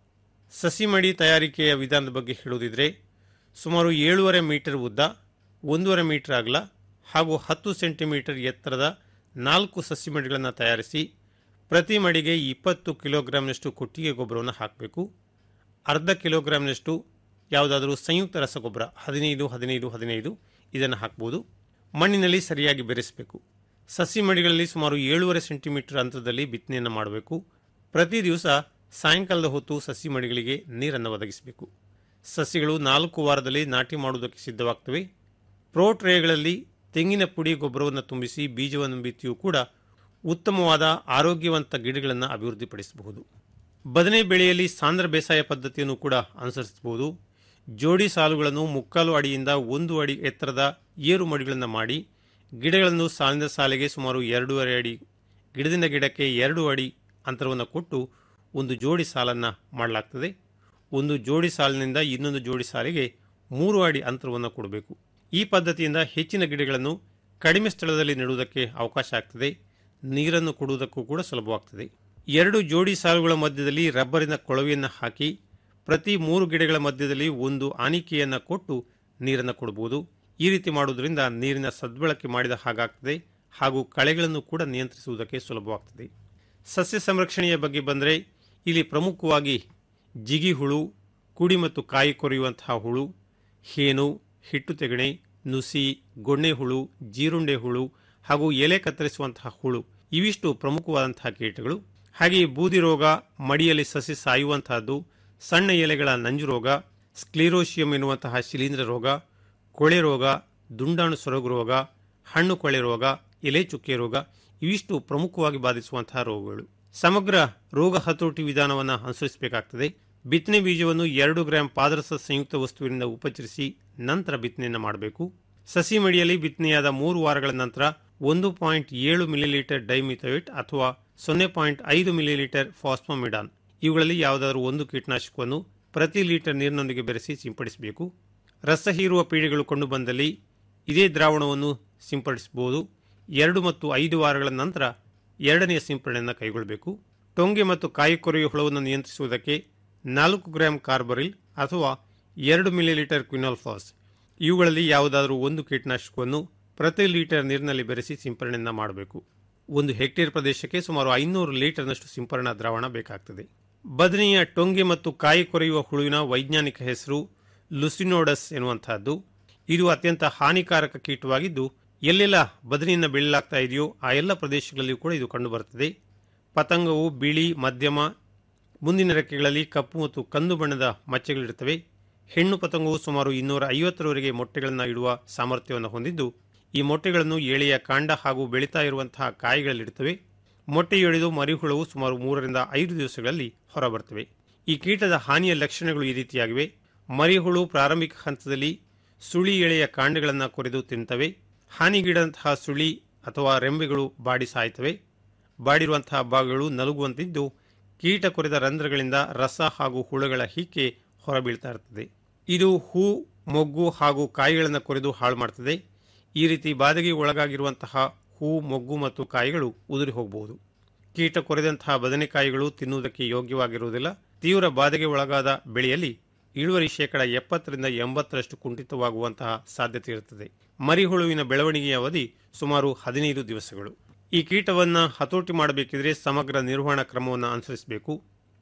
ಸಸಿ ಮಡಿ ತಯಾರಿಕೆಯ ವಿಧಾನದ ಬಗ್ಗೆ ಹೇಳುವುದಿದ್ರೆ ಸುಮಾರು ಏಳೂವರೆ ಮೀಟರ್ ಉದ್ದ ಒಂದೂವರೆ ಮೀಟರ್ ಅಗಲ ಹಾಗೂ ಹತ್ತು ಸೆಂಟಿಮೀಟರ್ ಎತ್ತರದ ನಾಲ್ಕು ಸಸಿ ಮಡಿಗಳನ್ನು ತಯಾರಿಸಿ ಪ್ರತಿ ಮಡಿಗೆ ಇಪ್ಪತ್ತು ಕಿಲೋಗ್ರಾಂನಷ್ಟು ಕೊಟ್ಟಿಗೆ ಗೊಬ್ಬರವನ್ನು ಹಾಕಬೇಕು ಅರ್ಧ ಕಿಲೋಗ್ರಾಂನಷ್ಟು ಯಾವುದಾದರೂ ಸಂಯುಕ್ತ ರಸಗೊಬ್ಬರ ಹದಿನೈದು ಹದಿನೈದು ಹದಿನೈದು ಇದನ್ನು ಹಾಕ್ಬೋದು ಮಣ್ಣಿನಲ್ಲಿ ಸರಿಯಾಗಿ ಬೆರೆಸಬೇಕು ಸಸಿ ಮಡಿಗಳಲ್ಲಿ ಸುಮಾರು ಏಳೂವರೆ ಸೆಂಟಿಮೀಟರ್ ಅಂತರದಲ್ಲಿ ಬಿತ್ತನೆಯನ್ನು ಮಾಡಬೇಕು ಪ್ರತಿ ದಿವಸ ಸಾಯಂಕಾಲದ ಹೊತ್ತು ಸಸಿ ಮಡಿಗಳಿಗೆ ನೀರನ್ನು ಒದಗಿಸಬೇಕು ಸಸಿಗಳು ನಾಲ್ಕು ವಾರದಲ್ಲಿ ನಾಟಿ ಮಾಡುವುದಕ್ಕೆ ಸಿದ್ಧವಾಗ್ತವೆ ಪ್ರೋ ಟ್ರೇಗಳಲ್ಲಿ ತೆಂಗಿನ ಪುಡಿ ಗೊಬ್ಬರವನ್ನು ತುಂಬಿಸಿ ಬೀಜವನ್ನು ಬಿತ್ತಿಯೂ ಕೂಡ ಉತ್ತಮವಾದ ಆರೋಗ್ಯವಂತ ಗಿಡಗಳನ್ನು ಅಭಿವೃದ್ಧಿಪಡಿಸಬಹುದು ಬದನೆ ಬೆಳೆಯಲ್ಲಿ ಸಾಂದ್ರ ಬೇಸಾಯ ಪದ್ಧತಿಯನ್ನು ಕೂಡ ಅನುಸರಿಸಬಹುದು ಜೋಡಿ ಸಾಲುಗಳನ್ನು ಮುಕ್ಕಾಲು ಅಡಿಯಿಂದ ಒಂದು ಅಡಿ ಎತ್ತರದ ಏರು ಮಡಿಗಳನ್ನು ಮಾಡಿ ಗಿಡಗಳನ್ನು ಸಾಲಿನ ಸಾಲಿಗೆ ಸುಮಾರು ಎರಡೂವರೆ ಅಡಿ ಗಿಡದಿಂದ ಗಿಡಕ್ಕೆ ಎರಡು ಅಡಿ ಅಂತರವನ್ನು ಕೊಟ್ಟು ಒಂದು ಜೋಡಿ ಸಾಲನ್ನು ಮಾಡಲಾಗ್ತದೆ ಒಂದು ಜೋಡಿ ಸಾಲಿನಿಂದ ಇನ್ನೊಂದು ಜೋಡಿ ಸಾಲಿಗೆ ಮೂರು ಅಡಿ ಅಂತರವನ್ನು ಕೊಡಬೇಕು ಈ ಪದ್ಧತಿಯಿಂದ ಹೆಚ್ಚಿನ ಗಿಡಗಳನ್ನು ಕಡಿಮೆ ಸ್ಥಳದಲ್ಲಿ ನೆಡುವುದಕ್ಕೆ ಅವಕಾಶ ಆಗ್ತದೆ ನೀರನ್ನು ಕೊಡುವುದಕ್ಕೂ ಕೂಡ ಸುಲಭವಾಗ್ತದೆ ಎರಡು ಜೋಡಿ ಸಾಲುಗಳ ಮಧ್ಯದಲ್ಲಿ ರಬ್ಬರಿನ ಕೊಳವೆಯನ್ನು ಹಾಕಿ ಪ್ರತಿ ಮೂರು ಗಿಡಗಳ ಮಧ್ಯದಲ್ಲಿ ಒಂದು ಆನಿಕೆಯನ್ನು ಕೊಟ್ಟು ನೀರನ್ನು ಕೊಡಬಹುದು ಈ ರೀತಿ ಮಾಡುವುದರಿಂದ ನೀರಿನ ಸದ್ಬಳಕೆ ಮಾಡಿದ ಹಾಗಾಗ್ತದೆ ಹಾಗೂ ಕಳೆಗಳನ್ನು ಕೂಡ ನಿಯಂತ್ರಿಸುವುದಕ್ಕೆ ಸುಲಭವಾಗ್ತದೆ ಸಸ್ಯ ಸಂರಕ್ಷಣೆಯ ಬಗ್ಗೆ ಬಂದರೆ ಇಲ್ಲಿ ಪ್ರಮುಖವಾಗಿ ಜಿಗಿ ಹುಳು ಕುಡಿ ಮತ್ತು ಕಾಯಿ ಕೊರೆಯುವಂತಹ ಹುಳು ಹೇನು ಹಿಟ್ಟು ತೆಗಣೆ ನುಸಿ ಗೊಣ್ಣೆ ಹುಳು ಜೀರುಂಡೆ ಹುಳು ಹಾಗೂ ಎಲೆ ಕತ್ತರಿಸುವಂತಹ ಹುಳು ಇವಿಷ್ಟು ಪ್ರಮುಖವಾದಂತಹ ಕೀಟಗಳು ಹಾಗೆಯೇ ಬೂದಿ ರೋಗ ಮಡಿಯಲ್ಲಿ ಸಸಿ ಸಾಯುವಂತಹದ್ದು ಸಣ್ಣ ಎಲೆಗಳ ನಂಜು ರೋಗ ಸ್ಕ್ಲಿರೋಶಿಯಂ ಎನ್ನುವಂತಹ ಶಿಲೀಂಧ್ರ ರೋಗ ಕೊಳೆ ರೋಗ ದುಂಡಾಣು ಸೊರಗು ರೋಗ ಹಣ್ಣು ಕೊಳೆ ರೋಗ ಎಲೆ ಚುಕ್ಕೆ ರೋಗ ಇವಿಷ್ಟು ಪ್ರಮುಖವಾಗಿ ಬಾಧಿಸುವಂತಹ ರೋಗಗಳು ಸಮಗ್ರ ರೋಗ ಹತೋಟಿ ವಿಧಾನವನ್ನು ಅನುಸರಿಸಬೇಕಾಗ್ತದೆ ಬಿತ್ತನೆ ಬೀಜವನ್ನು ಎರಡು ಗ್ರಾಂ ಪಾದರಸ ಸಂಯುಕ್ತ ವಸ್ತುವಿನಿಂದ ಉಪಚರಿಸಿ ನಂತರ ಬಿತ್ತನೆಯನ್ನು ಮಾಡಬೇಕು ಸಸಿ ಮಡಿಯಲ್ಲಿ ಬಿತ್ತನೆಯಾದ ಮೂರು ವಾರಗಳ ನಂತರ ಒಂದು ಪಾಯಿಂಟ್ ಏಳು ಮಿಲಿಲೀಟರ್ ಡೈಮಿಥೋಯಿಟ್ ಅಥವಾ ಸೊನ್ನೆ ಪಾಯಿಂಟ್ ಐದು ಮಿಲಿಲೀಟರ್ ಫಾಸ್ಫೋಮಿಡಾನ್ ಇವುಗಳಲ್ಲಿ ಯಾವುದಾದರೂ ಒಂದು ಕೀಟನಾಶಕವನ್ನು ಪ್ರತಿ ಲೀಟರ್ ನೀರಿನೊಂದಿಗೆ ಬೆರೆಸಿ ಸಿಂಪಡಿಸಬೇಕು ರಸ ಹೀರುವ ಪೀಡೆಗಳು ಕಂಡುಬಂದಲ್ಲಿ ಇದೇ ದ್ರಾವಣವನ್ನು ಸಿಂಪಡಿಸಬಹುದು ಎರಡು ಮತ್ತು ಐದು ವಾರಗಳ ನಂತರ ಎರಡನೆಯ ಸಿಂಪಡಣೆಯನ್ನು ಕೈಗೊಳ್ಳಬೇಕು ಟೊಂಗೆ ಮತ್ತು ಕಾಯಿ ಕೊರೆಯುವ ಹುಳವನ್ನು ನಿಯಂತ್ರಿಸುವುದಕ್ಕೆ ನಾಲ್ಕು ಗ್ರಾಂ ಕಾರ್ಬರಿಲ್ ಅಥವಾ ಎರಡು ಮಿಲಿಲೀಟರ್ ಕ್ವಿನಾಲ್ಫಾಸ್ ಇವುಗಳಲ್ಲಿ ಯಾವುದಾದರೂ ಒಂದು ಕೀಟನಾಶಕವನ್ನು ಪ್ರತಿ ಲೀಟರ್ ನೀರಿನಲ್ಲಿ ಬೆರೆಸಿ ಸಿಂಪರಣೆಯನ್ನು ಮಾಡಬೇಕು ಒಂದು ಹೆಕ್ಟೇರ್ ಪ್ರದೇಶಕ್ಕೆ ಸುಮಾರು ಐನೂರು ಲೀಟರ್ನಷ್ಟು ಸಿಂಪರಣಾ ದ್ರಾವಣ ಬೇಕಾಗ್ತದೆ ಬದನೆಯ ಟೊಂಗೆ ಮತ್ತು ಕಾಯಿ ಕೊರೆಯುವ ಹುಳುವಿನ ವೈಜ್ಞಾನಿಕ ಹೆಸರು ಲುಸಿನೋಡಸ್ ಎನ್ನುವಂತಹದ್ದು ಇದು ಅತ್ಯಂತ ಹಾನಿಕಾರಕ ಕೀಟವಾಗಿದ್ದು ಎಲ್ಲೆಲ್ಲ ಬದನೆಯನ್ನು ಬೆಳೆಯಲಾಗ್ತಾ ಇದೆಯೋ ಆ ಎಲ್ಲ ಪ್ರದೇಶಗಳಲ್ಲಿಯೂ ಕೂಡ ಇದು ಕಂಡುಬರುತ್ತದೆ ಪತಂಗವು ಬಿಳಿ ಮಧ್ಯಮ ಮುಂದಿನ ರೆಕ್ಕೆಗಳಲ್ಲಿ ಕಪ್ಪು ಮತ್ತು ಕಂದು ಬಣ್ಣದ ಮಚ್ಚೆಗಳಿರುತ್ತವೆ ಹೆಣ್ಣು ಪತಂಗವು ಸುಮಾರು ಇನ್ನೂರ ಐವತ್ತರವರೆಗೆ ಮೊಟ್ಟೆಗಳನ್ನು ಇಡುವ ಸಾಮರ್ಥ್ಯವನ್ನು ಹೊಂದಿದ್ದು ಈ ಮೊಟ್ಟೆಗಳನ್ನು ಎಳೆಯ ಕಾಂಡ ಹಾಗೂ ಬೆಳೀತಾ ಇರುವಂತಹ ಕಾಯಿಗಳಲ್ಲಿಡುತ್ತವೆ ಮೊಟ್ಟೆಯೊಡೆದು ಮರಿಹುಳವು ಸುಮಾರು ಮೂರರಿಂದ ಐದು ದಿವಸಗಳಲ್ಲಿ ಹೊರಬರ್ತವೆ ಈ ಕೀಟದ ಹಾನಿಯ ಲಕ್ಷಣಗಳು ಈ ರೀತಿಯಾಗಿವೆ ಮರಿಹುಳು ಪ್ರಾರಂಭಿಕ ಹಂತದಲ್ಲಿ ಸುಳಿ ಎಳೆಯ ಕಾಂಡಗಳನ್ನು ಕೊರೆದು ತಿಂತವೆ ಹಾನಿಗೀಡಂತಹ ಸುಳಿ ಅಥವಾ ರೆಂಬೆಗಳು ಬಾಡಿ ಸಾಯ್ತವೆ ಬಾಡಿರುವಂತಹ ಭಾಗಗಳು ನಲುಗುವಂತಿದ್ದು ಕೀಟ ಕೊರೆದ ರಂಧ್ರಗಳಿಂದ ರಸ ಹಾಗೂ ಹುಳುಗಳ ಹಿಕ್ಕೆ ಹೊರಬೀಳ್ತಾ ಇರ್ತದೆ ಇದು ಹೂ ಮೊಗ್ಗು ಹಾಗೂ ಕಾಯಿಗಳನ್ನು ಕೊರೆದು ಹಾಳು ಮಾಡ್ತದೆ ಈ ರೀತಿ ಬಾಧೆಗೆ ಒಳಗಾಗಿರುವಂತಹ ಹೂ ಮೊಗ್ಗು ಮತ್ತು ಕಾಯಿಗಳು ಉದುರಿ ಹೋಗಬಹುದು ಕೀಟ ಕೊರೆದಂತಹ ಬದನೆಕಾಯಿಗಳು ತಿನ್ನುವುದಕ್ಕೆ ಯೋಗ್ಯವಾಗಿರುವುದಿಲ್ಲ ತೀವ್ರ ಬಾಧೆಗೆ ಒಳಗಾದ ಬೆಳೆಯಲ್ಲಿ ಇಳುವರಿ ಶೇಕಡ ಎಪ್ಪತ್ತರಿಂದ ಎಂಬತ್ತರಷ್ಟು ಕುಂಠಿತವಾಗುವಂತಹ ಸಾಧ್ಯತೆ ಇರುತ್ತದೆ ಮರಿಹುಳುವಿನ ಬೆಳವಣಿಗೆಯ ಅವಧಿ ಸುಮಾರು ಹದಿನೈದು ದಿವಸಗಳು ಈ ಕೀಟವನ್ನು ಹತೋಟಿ ಮಾಡಬೇಕಿದ್ರೆ ಸಮಗ್ರ ನಿರ್ವಹಣಾ ಕ್ರಮವನ್ನು ಅನುಸರಿಸಬೇಕು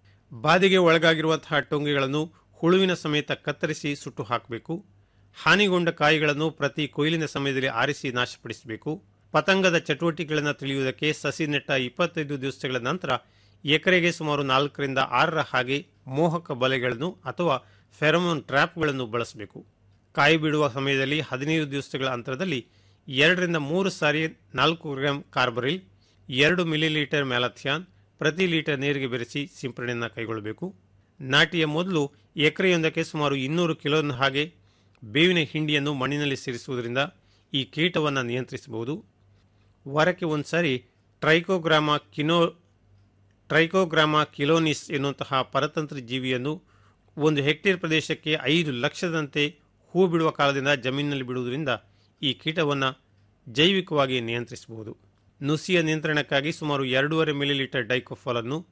ಬಾಧೆಗೆ ಒಳಗಾಗಿರುವಂತಹ ಟೊಂಗೆಗಳನ್ನು ಹುಳುವಿನ ಸಮೇತ ಕತ್ತರಿಸಿ ಸುಟ್ಟು ಹಾಕಬೇಕು ಹಾನಿಗೊಂಡ ಕಾಯಿಗಳನ್ನು ಪ್ರತಿ ಕೊಯ್ಲಿನ ಸಮಯದಲ್ಲಿ ಆರಿಸಿ ನಾಶಪಡಿಸಬೇಕು ಪತಂಗದ ಚಟುವಟಿಕೆಗಳನ್ನು ತಿಳಿಯುವುದಕ್ಕೆ ಸಸಿ ನೆಟ್ಟ ಇಪ್ಪತ್ತೈದು ದಿವಸಗಳ ನಂತರ ಎಕರೆಗೆ ಸುಮಾರು ನಾಲ್ಕರಿಂದ ಆರರ ಹಾಗೆ ಮೋಹಕ ಬಲೆಗಳನ್ನು ಅಥವಾ ಫೆರಮೋನ್ ಟ್ರ್ಯಾಪ್ಗಳನ್ನು ಬಳಸಬೇಕು ಕಾಯಿ ಬಿಡುವ ಸಮಯದಲ್ಲಿ ಹದಿನೈದು ದಿವಸಗಳ ಅಂತರದಲ್ಲಿ ಎರಡರಿಂದ ಮೂರು ಸಾರಿ ನಾಲ್ಕು ಗ್ರಾಂ ಕಾರ್ಬರಿಲ್ ಎರಡು ಮಿಲಿಲೀಟರ್ ಮ್ಯಾಲಥಿಯಾನ್ ಪ್ರತಿ ಲೀಟರ್ ನೀರಿಗೆ ಬೆರೆಸಿ ಸಿಂಪರಣೆಯನ್ನು ಕೈಗೊಳ್ಳಬೇಕು ನಾಟಿಯ ಮೊದಲು ಎಕರೆಯೊಂದಕ್ಕೆ ಸುಮಾರು ಇನ್ನೂರು ಕಿಲೋನ ಹಾಗೆ ಬೇವಿನ ಹಿಂಡಿಯನ್ನು ಮಣ್ಣಿನಲ್ಲಿ ಸೇರಿಸುವುದರಿಂದ ಈ ಕೀಟವನ್ನು ನಿಯಂತ್ರಿಸಬಹುದು ವಾರಕ್ಕೆ ಒಂದು ಸಾರಿ ಟ್ರೈಕೋಗ್ರಾಮ ಕಿನೋ ಟ್ರೈಕೋಗ್ರಾಮ ಕಿಲೋನಿಸ್ ಎನ್ನುವಂತಹ ಪರತಂತ್ರ ಜೀವಿಯನ್ನು ಒಂದು ಹೆಕ್ಟೇರ್ ಪ್ರದೇಶಕ್ಕೆ ಐದು ಲಕ್ಷದಂತೆ ಹೂ ಬಿಡುವ ಕಾಲದಿಂದ ಜಮೀನಿನಲ್ಲಿ ಬಿಡುವುದರಿಂದ ಈ ಕೀಟವನ್ನು ಜೈವಿಕವಾಗಿ ನಿಯಂತ್ರಿಸಬಹುದು ನುಸಿಯ ನಿಯಂತ್ರಣಕ್ಕಾಗಿ ಸುಮಾರು ಎರಡೂವರೆ ಮಿಲಿಲೀಟರ್ ಡೈಕೋಫಾಲ್ ಅನ್ನು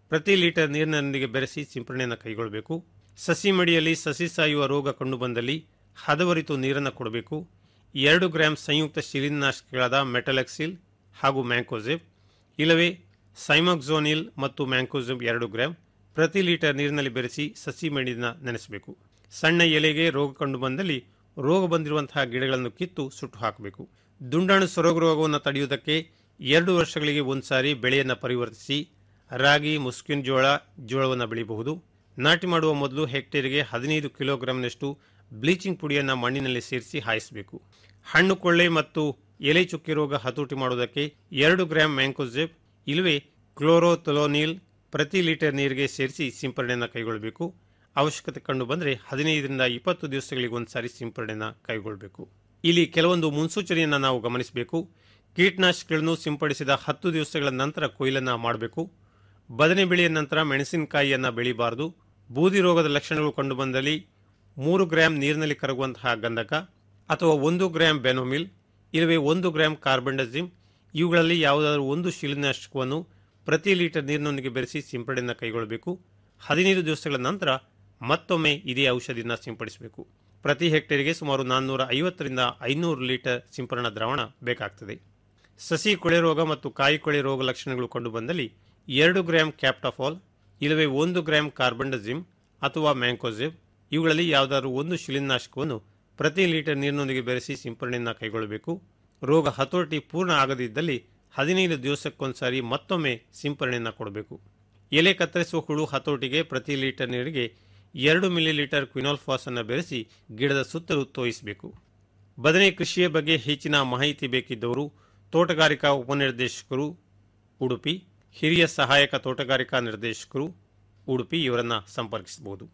ಪ್ರತಿ ಲೀಟರ್ ನೀರಿನೊಂದಿಗೆ ಬೆರೆಸಿ ಸಿಂಪರಣೆಯನ್ನು ಕೈಗೊಳ್ಳಬೇಕು ಸಸಿ ಮಡಿಯಲ್ಲಿ ಸಸಿ ಸಾಯುವ ರೋಗ ಕಂಡುಬಂದಲ್ಲಿ ಹದವರಿತು ನೀರನ್ನು ಕೊಡಬೇಕು ಎರಡು ಗ್ರಾಂ ಸಂಯುಕ್ತ ಶಿಲೀನಾಶಕಗಳಾದ ಮೆಟಲೆಕ್ಸಿಲ್ ಹಾಗೂ ಮ್ಯಾಂಕೋಸಿವ್ ಇಲ್ಲವೇ ಸೈಮಾಕ್ಸೋನಿಲ್ ಮತ್ತು ಮ್ಯಾಂಕೋಸಿವ್ ಎರಡು ಗ್ರಾಂ ಪ್ರತಿ ಲೀಟರ್ ನೀರಿನಲ್ಲಿ ಬೆರೆಸಿ ಸಸಿ ಮಡಿನ ನೆನೆಸಬೇಕು ಸಣ್ಣ ಎಲೆಗೆ ರೋಗ ಕಂಡುಬಂದಲ್ಲಿ ರೋಗ ಬಂದಿರುವಂತಹ ಗಿಡಗಳನ್ನು ಕಿತ್ತು ಸುಟ್ಟು ಹಾಕಬೇಕು ದುಂಡಾಣು ಸೊರಗು ರೋಗವನ್ನು ತಡೆಯುವುದಕ್ಕೆ ಎರಡು ವರ್ಷಗಳಿಗೆ ಒಂದ್ಸಾರಿ ಬೆಳೆಯನ್ನು ಪರಿವರ್ತಿಸಿ ರಾಗಿ ಮುಸ್ಕಿನ್ ಜೋಳ ಜೋಳವನ್ನು ಬೆಳೆಯಬಹುದು ನಾಟಿ ಮಾಡುವ ಮೊದಲು ಹೆಕ್ಟೇರ್ಗೆ ಹದಿನೈದು ಕಿಲೋಗ್ರಾಂನಷ್ಟು ಬ್ಲೀಚಿಂಗ್ ಪುಡಿಯನ್ನು ಮಣ್ಣಿನಲ್ಲಿ ಸೇರಿಸಿ ಹಾಯಿಸಬೇಕು ಹಣ್ಣು ಕೊಳ್ಳೆ ಮತ್ತು ಎಲೆ ಚುಕ್ಕಿ ರೋಗ ಹತೋಟಿ ಮಾಡುವುದಕ್ಕೆ ಎರಡು ಗ್ರಾಂ ಮ್ಯಾಂಕೋಸೆಪ್ ಇಲ್ಲವೇ ಕ್ಲೋರೋಥೊಲೋನಿಲ್ ಪ್ರತಿ ಲೀಟರ್ ನೀರಿಗೆ ಸೇರಿಸಿ ಸಿಂಪರಣೆಯನ್ನು ಕೈಗೊಳ್ಳಬೇಕು ಅವಶ್ಯಕತೆ ಕಂಡು ಬಂದರೆ ಹದಿನೈದರಿಂದ ಇಪ್ಪತ್ತು ದಿವಸಗಳಿಗೆ ಒಂದ್ಸಾರಿ ಸಿಂಪರಣೆಯನ್ನು ಕೈಗೊಳ್ಳಬೇಕು ಇಲ್ಲಿ ಕೆಲವೊಂದು ಮುನ್ಸೂಚನೆಯನ್ನು ನಾವು ಗಮನಿಸಬೇಕು ಕೀಟನಾಶಕಗಳನ್ನು ಸಿಂಪಡಿಸಿದ ಹತ್ತು ದಿವಸಗಳ ನಂತರ ಕೊಯ್ಲನ್ನು ಮಾಡಬೇಕು ಬದನೆ ಬೆಳೆಯ ನಂತರ ಮೆಣಸಿನಕಾಯಿಯನ್ನು ಬೆಳಿಬಾರದು ಬೂದಿ ರೋಗದ ಲಕ್ಷಣಗಳು ಕಂಡುಬಂದಲ್ಲಿ ಮೂರು ಗ್ರಾಂ ನೀರಿನಲ್ಲಿ ಕರಗುವಂತಹ ಗಂಧಕ ಅಥವಾ ಒಂದು ಗ್ರಾಂ ಬೆನೋಮಿಲ್ ಇಲ್ಲವೇ ಒಂದು ಗ್ರಾಂ ಕಾರ್ಬಂಡಜಿಮ್ ಇವುಗಳಲ್ಲಿ ಯಾವುದಾದರೂ ಒಂದು ಶಿಲೀನಾಶಕವನ್ನು ಪ್ರತಿ ಲೀಟರ್ ನೀರಿನೊಂದಿಗೆ ಬೆರೆಸಿ ಸಿಂಪಡಣೆಯನ್ನು ಕೈಗೊಳ್ಳಬೇಕು ಹದಿನೈದು ದಿವಸಗಳ ನಂತರ ಮತ್ತೊಮ್ಮೆ ಇದೇ ಔಷಧಿಯನ್ನು ಸಿಂಪಡಿಸಬೇಕು ಪ್ರತಿ ಹೆಕ್ಟೇರಿಗೆ ಸುಮಾರು ನಾನ್ನೂರ ಐವತ್ತರಿಂದ ಐನೂರು ಲೀಟರ್ ಸಿಂಪರಣಾ ದ್ರಾವಣ ಬೇಕಾಗ್ತದೆ ಸಸಿ ಕೊಳೆ ರೋಗ ಮತ್ತು ಕಾಯಿ ಕೊಳೆ ರೋಗ ಲಕ್ಷಣಗಳು ಕಂಡುಬಂದಲ್ಲಿ ಎರಡು ಗ್ರಾಂ ಕ್ಯಾಪ್ಟಾಫಾಲ್ ಇಲ್ಲವೇ ಒಂದು ಗ್ರಾಂ ಕಾರ್ಬಂಡಜಿಮ್ ಅಥವಾ ಮ್ಯಾಂಕೋಜಿವ್ ಇವುಗಳಲ್ಲಿ ಯಾವುದಾದ್ರೂ ಒಂದು ಶಿಲೀನಾಶಕವನ್ನು ಪ್ರತಿ ಲೀಟರ್ ನೀರಿನೊಂದಿಗೆ ಬೆರೆಸಿ ಸಿಂಪರಣೆಯನ್ನು ಕೈಗೊಳ್ಳಬೇಕು ರೋಗ ಹತೋಟಿ ಪೂರ್ಣ ಆಗದಿದ್ದಲ್ಲಿ ಹದಿನೈದು ದಿವಸಕ್ಕೊಂದ್ಸಾರಿ ಮತ್ತೊಮ್ಮೆ ಸಿಂಪರಣೆಯನ್ನು ಕೊಡಬೇಕು ಎಲೆ ಕತ್ತರಿಸುವ ಹುಳು ಹತೋಟಿಗೆ ಪ್ರತಿ ಲೀಟರ್ ನೀರಿಗೆ ಎರಡು ಮಿಲಿ ಲೀಟರ್ ಕ್ವಿನಾಲ್ಫಾಸ್ ಅನ್ನು ಬೆರೆಸಿ ಗಿಡದ ಸುತ್ತಲೂ ತೋಯಿಸಬೇಕು ಬದನೆ ಕೃಷಿಯ ಬಗ್ಗೆ ಹೆಚ್ಚಿನ ಮಾಹಿತಿ ಬೇಕಿದ್ದವರು ತೋಟಗಾರಿಕಾ ಉಪನಿರ್ದೇಶಕರು ಉಡುಪಿ ಹಿರಿಯ ಸಹಾಯಕ ತೋಟಗಾರಿಕಾ ನಿರ್ದೇಶಕರು ಉಡುಪಿ ಇವರನ್ನ ಸಂಪರ್ಕಿಸಬಹುದು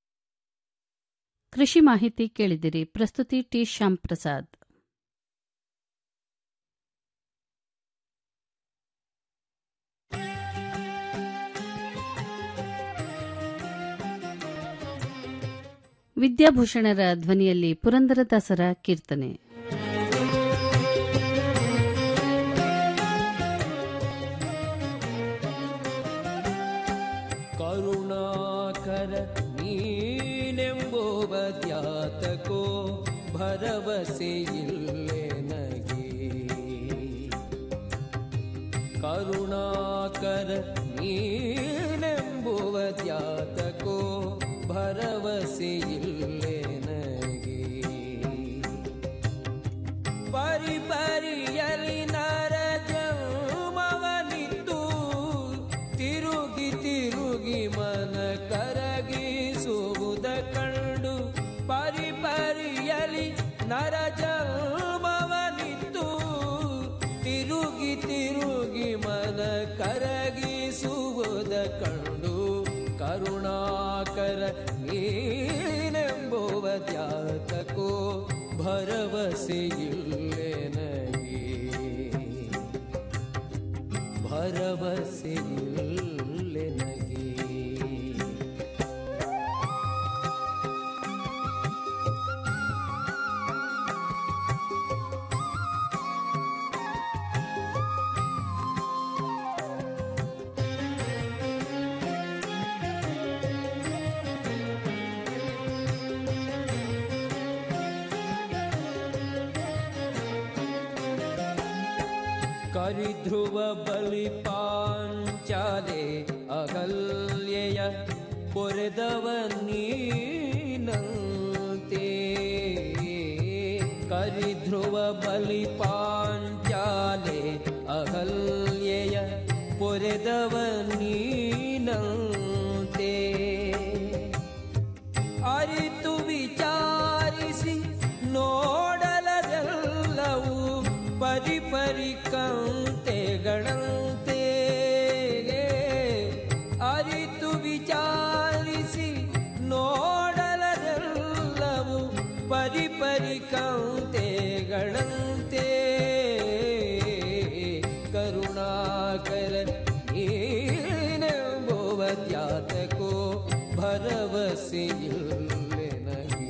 ಕೃಷಿ ಮಾಹಿತಿ ಕೇಳಿದಿರಿ ಪ್ರಸ್ತುತಿ ಟಿ ಶ್ಯಾಮ್ ಪ್ರಸಾದ್ ವಿದ್ಯಾಭೂಷಣರ ಧ್ವನಿಯಲ್ಲಿ ಪುರಂದರದಾಸರ ಕೀರ್ತನೆ ಕರುಣಾಕರ ನೀನೆಂಬುವ ದ್ಯಾತಕೋ ಭರವಸೆ ಇಲ್ಲೆ ನಗೆ ಕರುಣಾಕರ ನೀನೆಂಬುವ ದ್ಯಾತಕೋ ಭರವಸೆ ಇಲ್ಲೆ ನಗೆ ಪರಿ ಪರಿಯಲಿ ನರ ಜನ್ಮವನಿತ್ತು ತಿರುಗಿ ತಿರುಗಿ ಮನ ಕರಗಿಸುವುದ ಕಂಡು ಪರಿ ಪರಿಯಲಿ ನರ ಜನ್ಮವನಿತ್ತು ತಿರುಗಿ ತಿರುಗಿ ಮನ ಕರಗಿಸುವುದ ಕಂಡು ಕರುಣಾಕರ ನೀನೆಂಬುವ ದ್ಯಾತಕೋ ಭರವಸೆ ಇಲ್ಲೆ ನಗೆ ಭರವಸೆ ಇಲ್ಲೆ ನಗೆ ಕರಿಧ್ರುವ ಬಲಿ ಪಾಂಚಾಲೆ ಅಗಲ್ಯೆಯ ಪೊರೆದವ ನೀನಂತೆ ಕರಿಧ್ರುವ ಬಲಿ ಪಾಂಚಾಲೆ ಅಗಲ್ಯೆಯ ಪೊರೆದವ ನೀನಂತೆ ಅರಿತು ವಿಚಾರಿಸಿ ನೋಡಲದೆಲ್ಲವೂ ಪರಿ ಪರಿ ಕಂತೆಗಳಂತೆ ಅರಿತು ವಿಚಾರಿಸಿ ನೋಡಲದೆಲ್ಲವೂ ಪರಿ ಪರಿ ಕಂತೆಗಳಂತೆ ಕರುಣಾಕರ ನೀನೆಂಬುವ ತ್ಯಾತಕೋ ಭರವಸೆ ಇಲ್ಲೆ ನಗೆ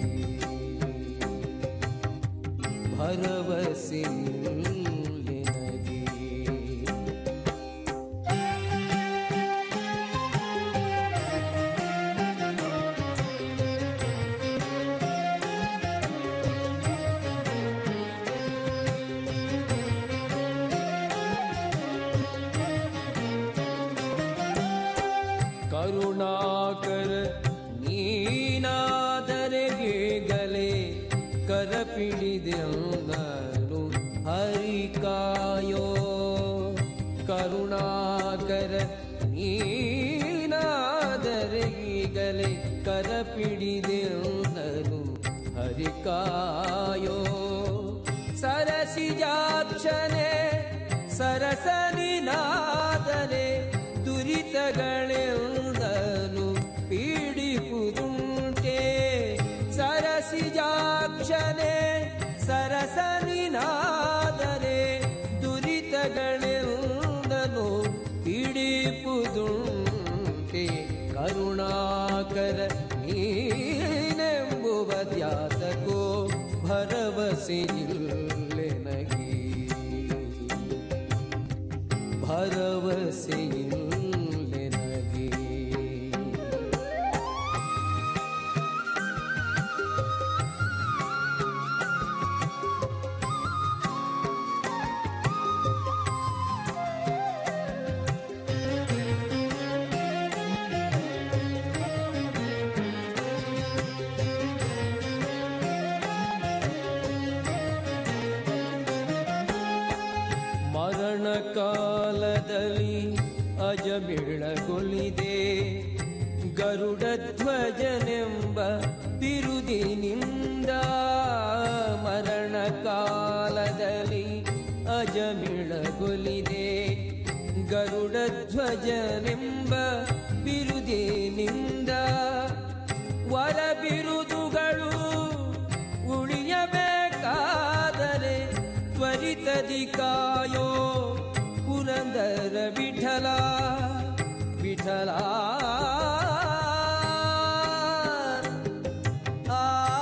ಭರವಸೆ ಇಲ್ಲೆ ನಗೆ ಕಾಯೋ ಕರುಣಾಕರ ನೀನಾದರೆ ಈಗಲೇ ಕರಪಿಡಿದೆಂದನು ಹರಿಕಾಯೋ ಸರಸಿಜಾಕ್ಷನೆ ಸರಸನಿನಾದರೆ ದುರಿತಗಳೆಂದನು ಪೀಡಿಪುದುಂಟೆ ಸರಸಿಜಾಕ್ಷನೆ ಸರಸನಿನಾದರೆ ದುರಿತಗಳೆಂದನು ಪೀಡಿಪುದುಂಟೆ ಕರುಣಾಕರ ನೀನೆಂಬುವ ದ್ಯಾತಕೋ ಭರವಸೆ ಇಲ್ಲೆನಗಿ ಭರವಸೆ ಇಲ್ಲೆನಗಿ ಮರಣ ಕಾಲದಲ್ಲಿ ಅಜಮಿಳಗೊಲಿದೆ ಗರುಡ ಧ್ವಜನೆಂಬ ಬಿರುದಿನಿಂದ ಮರಣ ಕಾಲದಲ್ಲಿ ಅಜಮಿಳಗೊಲಿದೆ ಗರುಡ ಧ್ವಜನೆಂಬ ಬಿರುದಿನಿಂದ ವರ ಬಿರುದುಗಳು ಉಳಿಯಬೇಕಾದರೆ ತ್ವರಿತದಿ ಕಾಯೋ ಪುರಂದರ ವಿಠಲ ವಿಠಲ ಆ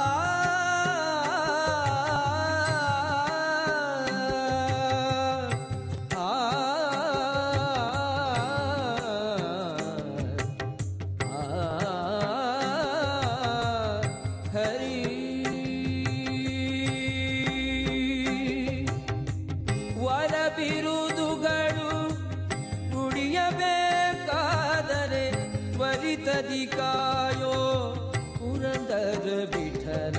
ಹರಿ ವರ ಬಿರುದುಗಳು ಉಳಿಯಬೇಕಾದರೆ ತ್ವರಿತದಿ ಕಾಯೋ ಪುರಂದರ ವಿಠಲ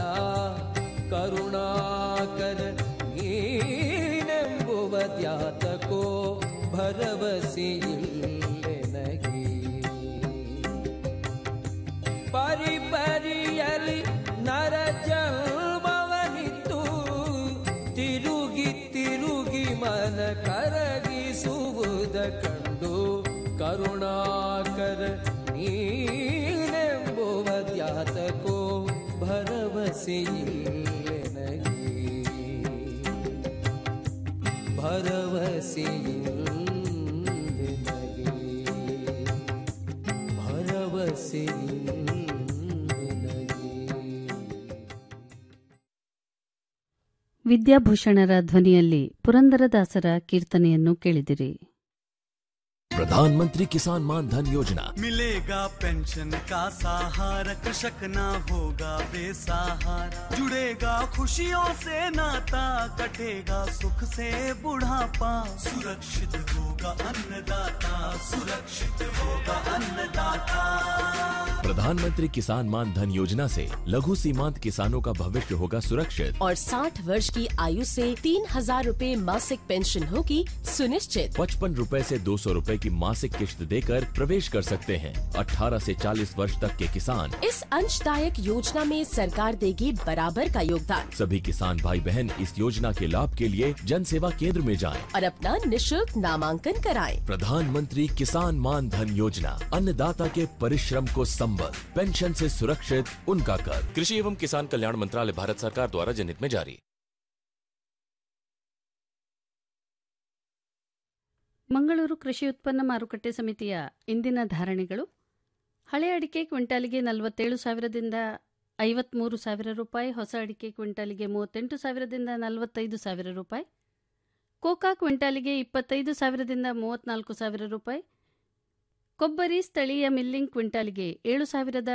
ಕರುಣಾಕರ ನೀನೆಂಬುವ ದ್ಯಾತಕೋ ಭರವಸೆ ಇಲ್ಲೆನಗೆ ಪರಿ ಪರಿಯಲಿ ನರ ಜನ್ಮವನಿತ್ತು ತಿರುಗಿ ತಿರುಗಿ ಮನ ಕರಗಿಸುವುದ ಕಂಡು ಕರುಣಾಕರ ನೀನೆಂಬುವ ದ್ಯಾತಕೋ ಭರವಸೆ ಇಲ್ಲೆನಗೆ ಭರವಸೆ ಇಲ್ಲೆನಗೆ ಭರವಸೆ ಇಲ್ಲೆನಗೆ ವಿದ್ಯಾಭೂಷಣರ ಧ್ವನಿಯಲ್ಲಿ ಪುರಂದರದಾಸರ ಕೀರ್ತನೆಯನ್ನು ಕೇಳಿದಿರಿ प्रधानमंत्री किसान मान धन योजना मिलेगा पेंशन का सहारा कृषक ना होगा बेसहारा जुड़ेगा खुशियों से नाता कटेगा सुख से बुढ़ापा सुरक्षित होगा अन्नदाता सुरक्षित होगा अन्नदाता प्रधानमंत्री किसान मान धन योजना से लघु सीमांत किसानों का भविष्य होगा सुरक्षित और 60 वर्ष की आयु से तीन हजार रूपए मासिक पेंशन होगी सुनिश्चित पचपन रूपए से दो सौ रूपए की मासिक किश्त देकर प्रवेश कर सकते हैं 18 से 40 वर्ष तक के किसान इस अंशदायक योजना में सरकार देगी बराबर का योगदान सभी किसान भाई बहन इस योजना के लाभ के लिए जन सेवा केंद्र में जाएं। और अपना निशुल्क नामांकन कराएं। प्रधानमंत्री किसान मान धन योजना अन्नदाता के परिश्रम को संबल पेंशन से सुरक्षित उनका कर कृषि एवं किसान कल्याण मंत्रालय भारत सरकार द्वारा जनहित में जारी ಮಂಗಳೂರು ಕೃಷಿ ಉತ್ಪನ್ನ ಮಾರುಕಟ್ಟೆ ಸಮಿತಿಯ ಇಂದಿನ ಧಾರಣೆಗಳು ಹಳೆ ಅಡಿಕೆ ಕ್ವಿಂಟಾಲಿಗೆ ನಲವತ್ತೇಳು ಸಾವಿರದಿಂದ ಐವತ್ಮೂರು ಸಾವಿರ ರೂಪಾಯಿ ಹೊಸ ಅಡಿಕೆ ಕ್ವಿಂಟಾಲಿಗೆ ಮೂವತ್ತೆಂಟು ಸಾವಿರದಿಂದ ನಲವತ್ತೈದು ಸಾವಿರ ರೂಪಾಯಿ ಕೋಕಾ ಕ್ವಿಂಟಾಲಿಗೆ ಇಪ್ಪತ್ತೈದು ಸಾವಿರದಿಂದ ಮೂವತ್ನಾಲ್ಕು ಸಾವಿರ ರೂಪಾಯಿ ಕೊಬ್ಬರಿ ಸ್ಥಳೀಯ ಮಿಲ್ಲಿಂಗ್ ಕ್ವಿಂಟಾಲಿಗೆ ಏಳು ಸಾವಿರದ